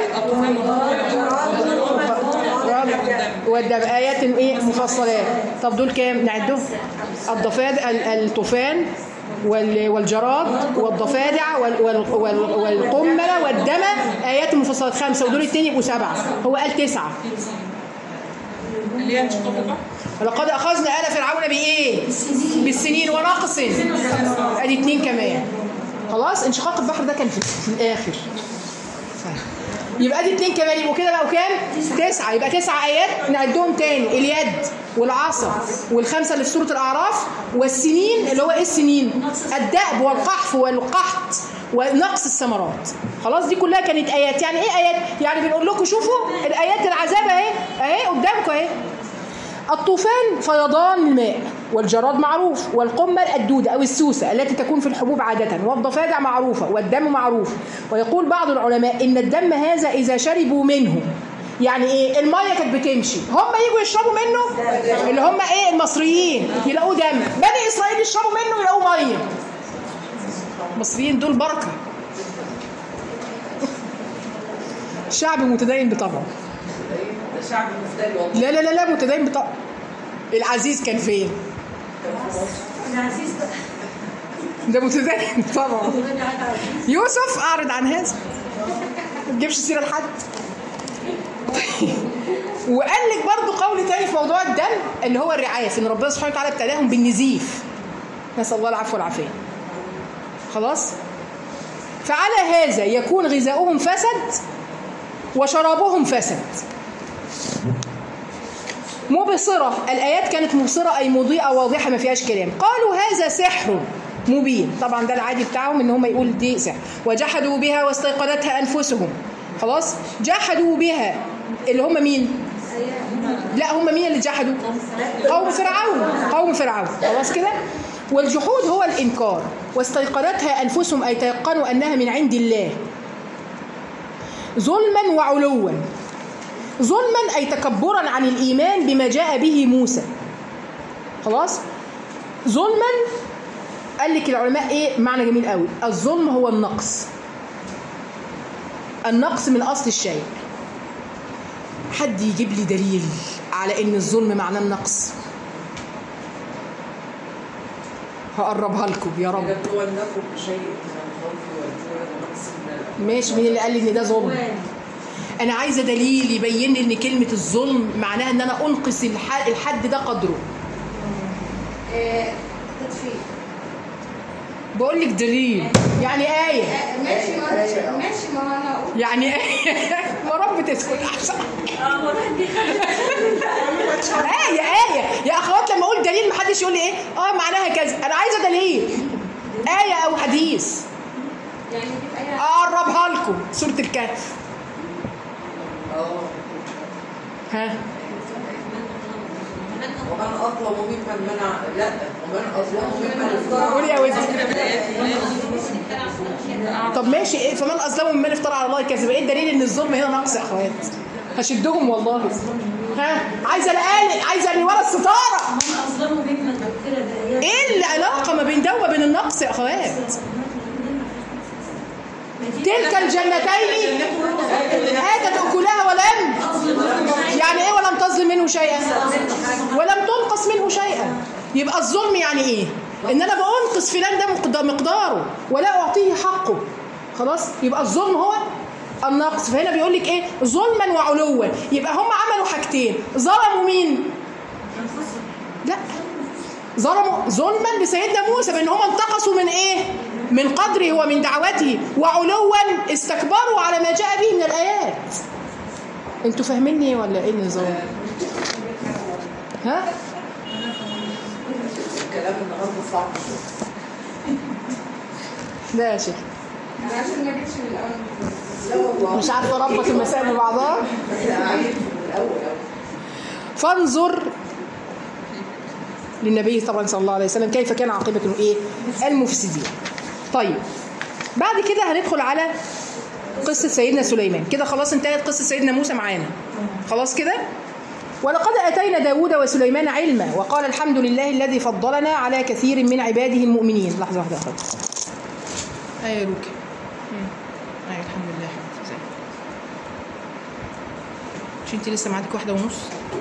والدم آيات إيه مفصلات طب دول كام نعدهم الضفادع ال- الطوفان وال- والجراد والضفادع وال- وال- وال- والقملة والدم آيات مفصلات خمسة ودول التاني يبقوا سبعة هو قال تسعة اللي هي انشقاق البحر ولقد أخذنا آل فرعون بإيه؟ بالسنين ونقص أدي اتنين كمان خلاص انشقاق البحر ده كان في, في الآخر يبقى دي اتنين كمان يبقوا كده بقوا كام؟ تسعة يبقى تسع آيات نعدهم تاني اليد والعصا والخمسة اللي في سورة الأعراف والسنين اللي هو إيه السنين؟ الدأب والقحف والقحط ونقص الثمرات خلاص دي كلها كانت آيات يعني إيه آيات؟ يعني بنقول لكم شوفوا الآيات العذاب أهي أهي قدامكم أهي الطوفان فيضان الماء والجراد معروف والقمل الدودة أو السوسة التي تكون في الحبوب عادة والضفادع معروفة والدم معروف ويقول بعض العلماء إن الدم هذا إذا شربوا منه يعني ايه الميه كانت بتمشي هم يجوا يشربوا منه اللي هم ايه المصريين يلاقوا دم بني اسرائيل يشربوا منه يلاقوا ميه المصريين دول بركه شعب متدين بطبعه ده شعب مفتري والله لا لا لا لا متدين بطبعه العزيز كان فين العزيز بقى ده متدين طبعا رجع على العزيز يوسف اعرض عن هذا ما تجيبش سيره لحد وقال لك برضو قول تاني في موضوع الدم اللي هو الرعايه في ان ربنا سبحانه وتعالى ابتلاهم بالنزيف نسال الله العفو والعافيه خلاص فعلى هذا يكون غذاؤهم فسد وشرابهم فسد مبصرة الآيات كانت مبصرة أي مضيئة واضحة ما فيهاش كلام قالوا هذا سحر مبين طبعا ده العادي بتاعهم ان هم يقول دي سحر وجحدوا بها واستيقنتها أنفسهم خلاص جحدوا بها اللي هم مين لا هم مين اللي جحدوا قوم فرعون قوم فرعون خلاص كده والجحود هو الإنكار واستيقنتها أنفسهم أي تيقنوا أنها من عند الله ظلما وعلوا ظلما أي تكبرا عن الإيمان بما جاء به موسى خلاص ظلما قال لك العلماء ايه معنى جميل قوي الظلم هو النقص النقص من اصل الشيء حد يجيب لي دليل على ان الظلم معناه النقص هقربها لكم يا رب لنبلونكم بشيء من الخوف والجوع ونقص من الأموال ماشي مين اللي قال لي ان ده ظلم وين؟ انا عايزه دليل يبين لي ان كلمه الظلم معناها ان انا انقص الح- الحد ده قدره آه، تطفيل بقول لك دليل يعني ايه آه، ماشي ما ماشي ما هو انا اقول يعني ايه ما رب تسكت احسن اه هو الواحد بيخاف آية آية يا أخوات لما أقول دليل محدش يقول لي إيه آه معناها كذا أنا عايزة دليل آية أو حديث يعني بيبقى أقربها لكم سورة الكهف اه ها ومن أظلم ممن منع لا ومن أظلم ممن افترى قول يا وزي كده بالآيات طب ماشي إيه فمن أظلم ممن افترى على الله كذب إيه الدليل إن الظلم هنا نقص يا أخوات هشدهم والله ها عايزة الآية عايزة اللي ورا الستارة من أظلموا ممن ذكر بآيات إيه العلاقة ما بين ده وبين النقص يا أخوات تلك الجنتين آتت أكلها ولم يعني ايه ولم تظلم منه شيئا ولم تنقص منه شيئا يبقى الظلم يعني ايه ان انا بانقص فلان ده مقد- مقداره ولا اعطيه حقه خلاص يبقى الظلم هو النقص فهنا بيقول لك ايه ظلما وعلوا يبقى هم عملوا حاجتين ظلموا مين لا ظلموا ظلما لسيدنا موسى بان هم انتقصوا من ايه من قدره ومن دعوته وعلوا استكبروا على ما جاء به من الايات انتوا فاهميني ولا ايه النظام ها الكلام النهارده صعب شوية لا يا شيخ عشان ما جيتش من الاول لا والله مش عارفه اربط المسائل ببعضها احنا قاعدين من الأول أوي. فانظر للنبي طبعا صلى الله عليه وسلم كيف كان عاقبة الايه المفسدين طيب بعد كده هندخل على قصة سيدنا سليمان كده خلاص انتهت قصة سيدنا موسى معانا خلاص كده ولقد أتينا داود وسليمان علما وقال الحمد لله الذي فضلنا على كثير من عباده المؤمنين لحظة واحدة يا أخوات أيوة يا روكي مم. أيوة الحمد لله يا حبيبتي زي مش انت لسه معاك واحدة ونص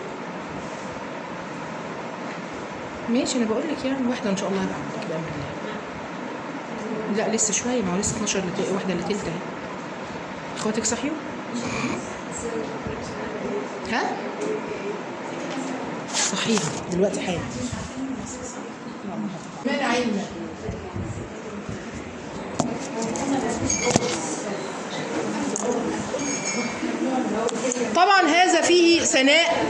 ماشي انا بقول لك يعني واحده ان شاء الله هبقى عندك بامر الله لا لسه شويه ما هو لسه 12 لت... واحده الا تلت اهي اخواتك صحيوا ها صحيح دلوقتي حالا من علم طبعا هذا فيه ثناء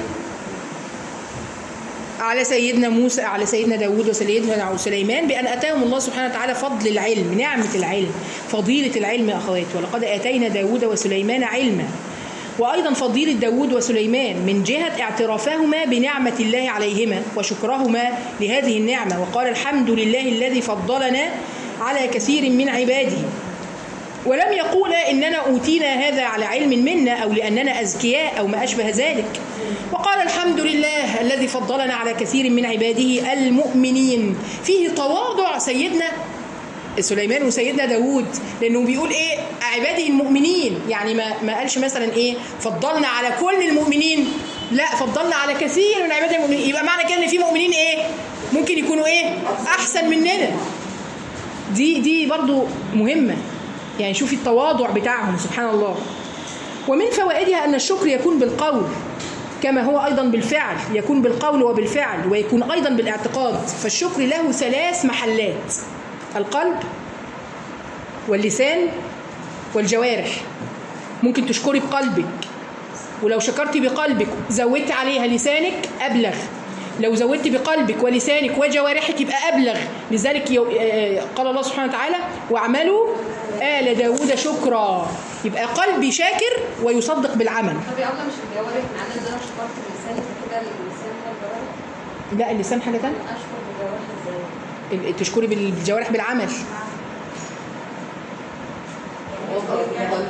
على سيدنا موسى على سيدنا داود وسيدنا سليمان بأن أتاهم الله سبحانه وتعالى فضل العلم نعمة العلم فضيلة العلم يا أخوات ولقد آتينا داود وسليمان علما وأيضا فضيلة داود وسليمان من جهة اعترافهما بنعمة الله عليهما وشكرهما لهذه النعمة وقال الحمد لله الذي فضلنا على كثير من عباده ولم يقول إننا أوتينا هذا على علم منا أو لأننا أذكياء أو ما أشبه ذلك وقال الحمد لله الذي فضلنا على كثير من عباده المؤمنين فيه تواضع سيدنا سليمان وسيدنا داود لأنه بيقول إيه عباده المؤمنين يعني ما, ما قالش مثلا إيه فضلنا على كل المؤمنين لا فضلنا على كثير من عباده المؤمنين يبقى معنى كده إن في مؤمنين إيه ممكن يكونوا إيه أحسن مننا دي دي برضو مهمة يعني شوفي التواضع بتاعهم سبحان الله ومن فوائدها أن الشكر يكون بالقول كما هو أيضا بالفعل يكون بالقول وبالفعل ويكون أيضا بالاعتقاد فالشكر له ثلاث محلات القلب واللسان والجوارح ممكن تشكري بقلبك ولو شكرتي بقلبك زودت عليها لسانك أبلغ لو زودت بقلبك ولسانك وجوارحك يبقى أبلغ لذلك يو- آه، قال الله سبحانه وتعالى واعملوا آل داود شكرا يبقى قلبي شاكر ويصدق بالعمل طب يا الله مش الجوارح معناه ان انا شكرت بلساني فكده اللسان هو الجوارح لا اللسان حاجة تانية اشكر بالجوارح ازاي؟ ال- تشكري بالجوارح بالعمل وضع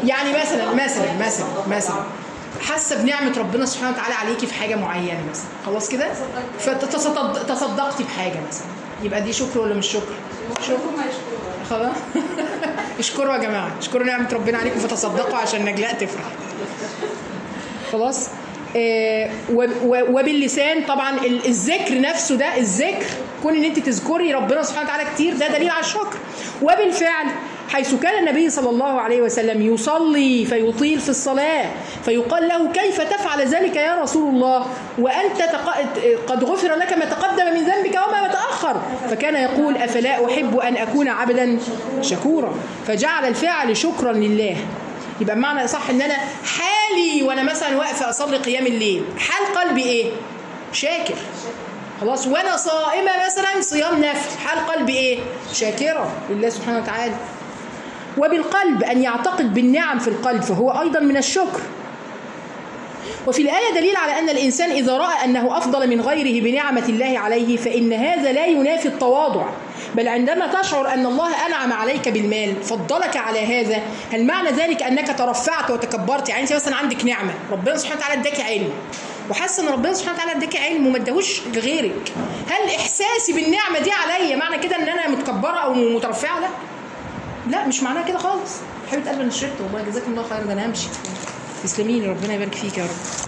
يعني مثلا مثلا مثلا مثلا حاسه بنعمه ربنا سبحانه وتعالى عليكي في حاجه معينه مثلا خلاص كده فتصدقتي بحاجه مثلا يبقى دي شكر ولا مش شكر شكر خلاص اشكروا يا جماعه اشكروا نعمه ربنا عليكم فتصدقوا عشان نجلاء تفرح خلاص آه، و- و- وباللسان طبعا ال- الذكر نفسه ده الذكر كون ان انت تذكري ربنا سبحانه وتعالى كتير ده دليل على الشكر وبالفعل حيث كان النبي صلى الله عليه وسلم يصلي فيطيل في الصلاة فيقال له كيف تفعل ذلك يا رسول الله وأنت تق... قد غفر لك ما تقدم من ذنبك وما تأخر فكان يقول أفلا أحب أن أكون عبدا شكورا فجعل الفعل شكرا لله يبقى بمعنى صح ان انا حالي وانا مثلا واقفه اصلي قيام الليل حال قلبي ايه شاكر خلاص وانا صائمه مثلا صيام نفل حال قلبي ايه شاكره لله سبحانه وتعالى وبالقلب ان يعتقد بالنعم في القلب فهو ايضا من الشكر وفي الآية دليل على أن الإنسان إذا رأى أنه أفضل من غيره بنعمة الله عليه فإن هذا لا ينافي التواضع بل عندما تشعر أن الله أنعم عليك بالمال فضلك على هذا هل معنى ذلك أنك ترفعت وتكبرت يعني أنت مثلا عندك نعمة ربنا سبحانه وتعالى اداك علم وحاسه ان ربنا سبحانه وتعالى اداك علم وما اداهوش لغيرك هل احساسي بالنعمه دي عليا معنى كده ان انا متكبره او مترفعه لا لا مش معناها كده خالص حبيبه قلبي انا شربت والله جزاكم الله خيرا ده انا همشي تسلمي لي ربنا يبارك فيك يا رب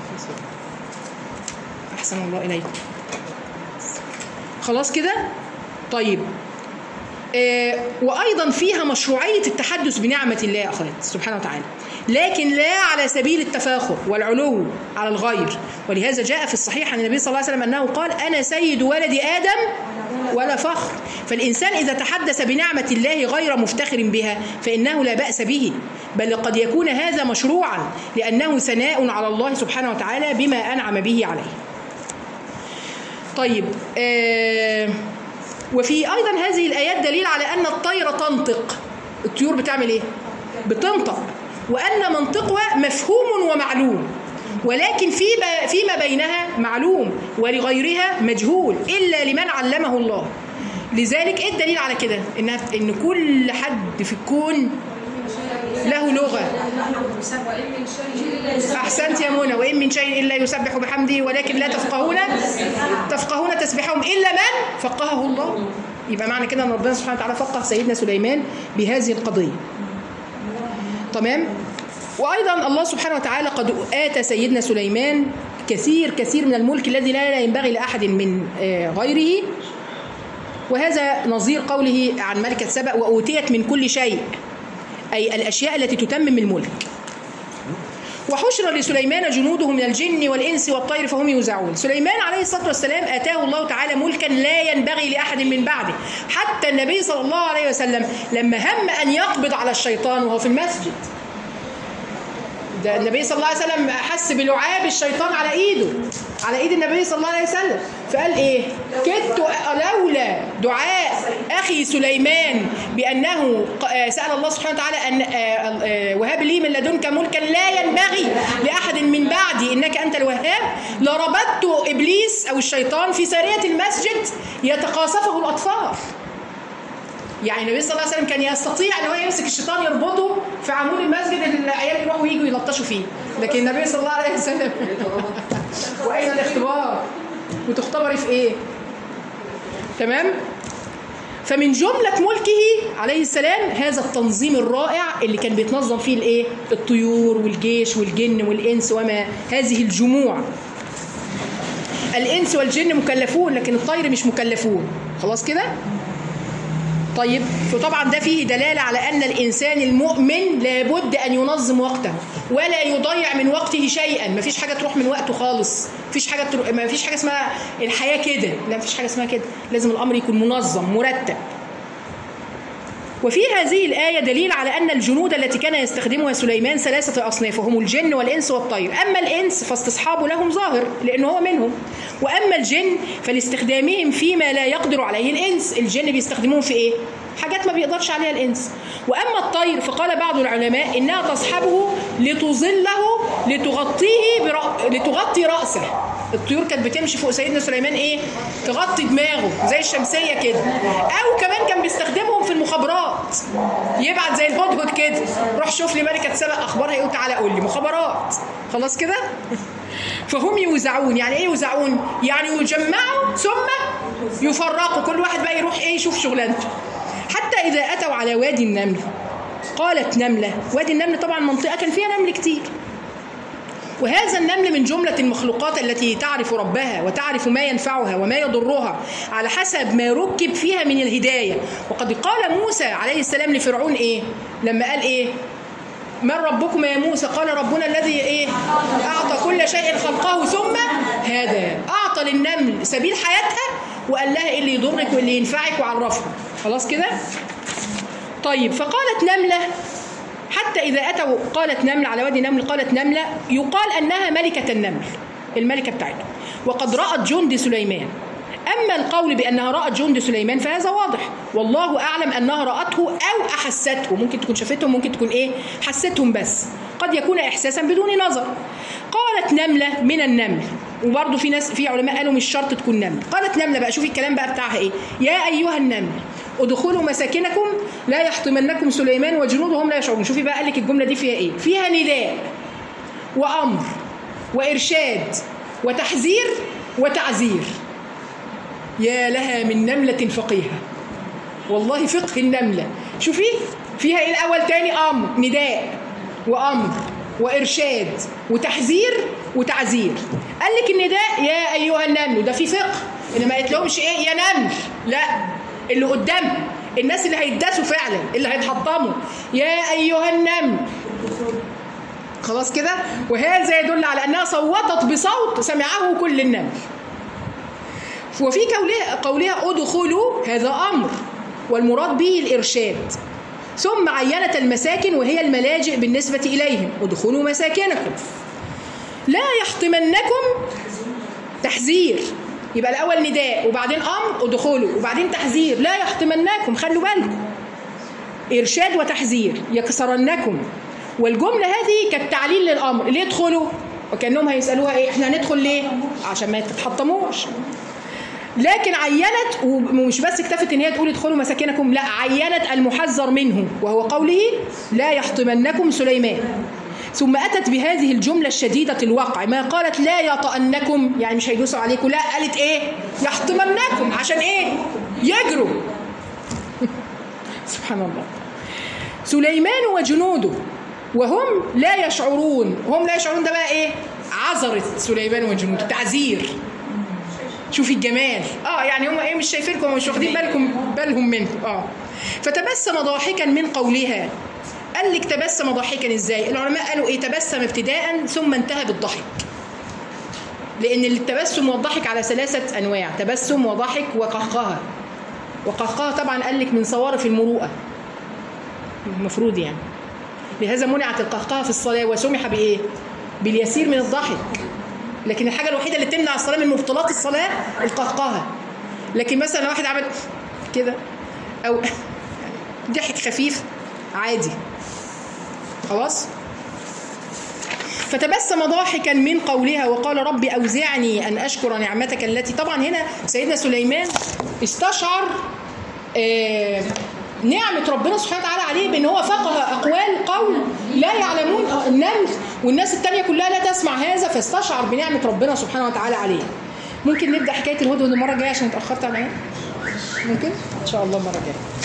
احسن الله اليكم خلاص كده طيب آه وايضا فيها مشروعيه التحدث بنعمه الله يا اخوات سبحانه وتعالى لكن لا على سبيل التفاخر والعلو على الغير ولهذا جاء في الصحيح عن النبي صلى الله عليه وسلم انه قال انا سيد ولد ادم ولا فخر فالإنسان إذا تحدث بنعمة الله غير مفتخر بها فإنه لا بأس به بل قد يكون هذا مشروعا لأنه ثناء على الله سبحانه وتعالى بما أنعم به عليه طيب آه وفي أيضا هذه الآيات دليل على أن الطير تنطق الطيور بتعمل إيه؟ بتنطق وأن منطقها مفهوم ومعلوم ولكن في فيما بينها معلوم ولغيرها مجهول الا لمن علمه الله لذلك ايه الدليل على كده ان ان كل حد في الكون له لغه احسنت يا منى وان من شيء الا يسبح بحمده ولكن لا تفقهون تفقهون تسبحهم الا من فقهه الله يبقى معنى كده ان ربنا سبحانه وتعالى فقه سيدنا سليمان بهذه القضيه تمام وايضا الله سبحانه وتعالى قد اتى سيدنا سليمان كثير كثير من الملك الذي لا ينبغي لاحد من غيره وهذا نظير قوله عن ملكة سبأ وأوتيت من كل شيء أي الأشياء التي تتمم الملك وحشر لسليمان جنوده من الجن والإنس والطير فهم يوزعون سليمان عليه الصلاة والسلام آتاه الله تعالى ملكا لا ينبغي لأحد من بعده حتى النبي صلى الله عليه وسلم لما هم أن يقبض على الشيطان وهو في المسجد ده النبي صلى الله عليه وسلم حس بلعاب الشيطان على ايده على ايد النبي صلى الله عليه وسلم فقال ايه كدت لولا دعاء اخي سليمان بانه سال الله سبحانه وتعالى ان وهب لي من لدنك ملكا لا ينبغي لاحد من بعدي انك انت الوهاب لربطت ابليس او الشيطان في ساريه المسجد يتقاصفه الاطفال يعني النبي صلى الله عليه وسلم كان يستطيع ان هو يمسك الشيطان يربطه في عمود المسجد العيال يروحوا يجوا يلطشوا فيه لكن النبي صلى الله عليه وسلم واين الاختبار وتختبري في ايه تمام فمن جملة ملكه عليه السلام هذا التنظيم الرائع اللي كان بيتنظم فيه الايه الطيور والجيش والجن والانس وما هذه الجموع الانس والجن مكلفون لكن الطير مش مكلفون خلاص كده طيب فطبعا ده فيه دلالة على أن الإنسان المؤمن لابد أن ينظم وقته ولا يضيع من وقته شيئا مفيش حاجة تروح من وقته خالص مفيش حاجة تروح مفيش حاجة اسمها الحياة كده لا مفيش حاجة اسمها كده لازم الأمر يكون منظم مرتب وفي هذه الآية دليل على أن الجنود التي كان يستخدمها سليمان ثلاثة أصناف وهم الجن والإنس والطير أما الإنس فاستصحابه لهم ظاهر لأنه هو منهم وأما الجن فلاستخدامهم فيما لا يقدر عليه الإنس الجن بيستخدموهم في إيه؟ حاجات ما بيقدرش عليها الإنس وأما الطير فقال بعض العلماء إنها تصحبه لتظله لتغطيه برأ... لتغطي رأسه الطيور كانت بتمشي فوق سيدنا سليمان ايه تغطي دماغه زي الشمسيه كده او كمان كان بيستخدمهم في المخابرات يبعت زي الهدهد كده روح شوف لي ملكه سبق اخبارها ايه وتعالى قول لي مخابرات خلاص كده فهم يوزعون يعني ايه يوزعون يعني يجمعوا ثم يفرقوا كل واحد بقى يروح ايه يشوف شغلانته حتى اذا اتوا على وادي النمل قالت نمله وادي النمل طبعا منطقه كان فيها نمل كتير وهذا النمل من جملة المخلوقات التي تعرف ربها وتعرف ما ينفعها وما يضرها على حسب ما ركب فيها من الهداية وقد قال موسى عليه السلام لفرعون إيه لما قال إيه من ربكم يا موسى قال ربنا الذي إيه أعطى كل شيء خلقه ثم هذا أعطى للنمل سبيل حياتها وقال لها إيه اللي يضرك واللي ينفعك وعرفها خلاص كده طيب فقالت نملة حتى إذا أتوا قالت نملة على وادي نمل قالت نملة يقال أنها ملكة النمل الملكة بتاعتها وقد رأت جند سليمان أما القول بأنها رأت جند سليمان فهذا واضح والله أعلم أنها رأته أو أحسته ممكن تكون شافتهم ممكن تكون إيه حستهم بس قد يكون إحساسا بدون نظر قالت نملة من النمل وبرضه في ناس في علماء قالوا مش شرط تكون نملة قالت نملة بقى شوفي الكلام بقى بتاعها إيه يا أيها النمل ادخلوا مساكنكم لا يحطمنكم سليمان وجنوده هم لا يشعرون شوفي بقى قال لك الجمله دي فيها ايه فيها نداء وامر وارشاد وتحذير وتعزير يا لها من نمله فقيهه والله فقه النمله شوفي فيها ايه الاول تاني امر نداء وامر وارشاد وتحذير وتعزير قال لك النداء يا ايها النمل ده في فقه انما قالت لهمش ايه يا نمل لا اللي قدامها الناس اللي هيداسوا فعلا اللي هيتحطموا يا ايها النمل خلاص كده وهذا يدل على انها صوتت بصوت سمعه كل النمل وفي قولها قولها ادخلوا هذا امر والمراد به الارشاد ثم عينت المساكن وهي الملاجئ بالنسبه اليهم ادخلوا مساكنكم لا يحطمنكم تحذير يبقى الاول نداء وبعدين امر ادخلوا وبعدين تحذير لا يحطمنكم خلوا بالكم ارشاد وتحذير يكسرنكم والجمله هذه كانت تعليل للامر ليه ادخلوا وكانهم هيسالوها ايه احنا هندخل ليه عشان ما تتحطموش لكن عينت ومش بس اكتفت ان هي تقول ادخلوا مساكنكم لا عينت المحذر منه وهو قوله لا يحطمنكم سليمان ثم أتت بهذه الجملة الشديدة الوقع ما قالت لا يطأنكم يعني مش هيدوسوا عليكم لا قالت إيه يحطمنكم عشان إيه يجروا سبحان الله سليمان وجنوده وهم لا يشعرون هم لا يشعرون ده بقى إيه عذرت سليمان وجنوده تعذير شوفي الجمال اه يعني هم ايه مش شايفينكم ومش واخدين بالكم بالهم منكم اه فتبسم ضاحكا من قولها قال لك تبسم ضاحكا ازاي العلماء قالوا ايه تبسم ابتداء ثم انتهى بالضحك لان التبسم والضحك على ثلاثه انواع تبسم وضحك وقهقهه وقهقهه طبعا قال لك من صوارف المروءه المفروض يعني لهذا منعت القهقهه في الصلاه وسمح بايه باليسير من الضحك لكن الحاجه الوحيده اللي تمنع الصلاه من مبطلات الصلاه القهقهه لكن مثلا لو واحد عمل كده او ضحك خفيف عادي خلاص فتبسم ضاحكا من قولها وقال رب أوزعني أن أشكر نعمتك التي طبعا هنا سيدنا سليمان استشعر آه نعمة ربنا سبحانه وتعالى عليه بأن هو فقه أقوال قول لا يعلمون النمل والناس التانية كلها لا تسمع هذا فاستشعر بنعمة ربنا سبحانه وتعالى عليه ممكن نبدأ حكاية الهدهد المرة الجاية عشان اتأخرت على ممكن؟ إن شاء الله المرة الجاية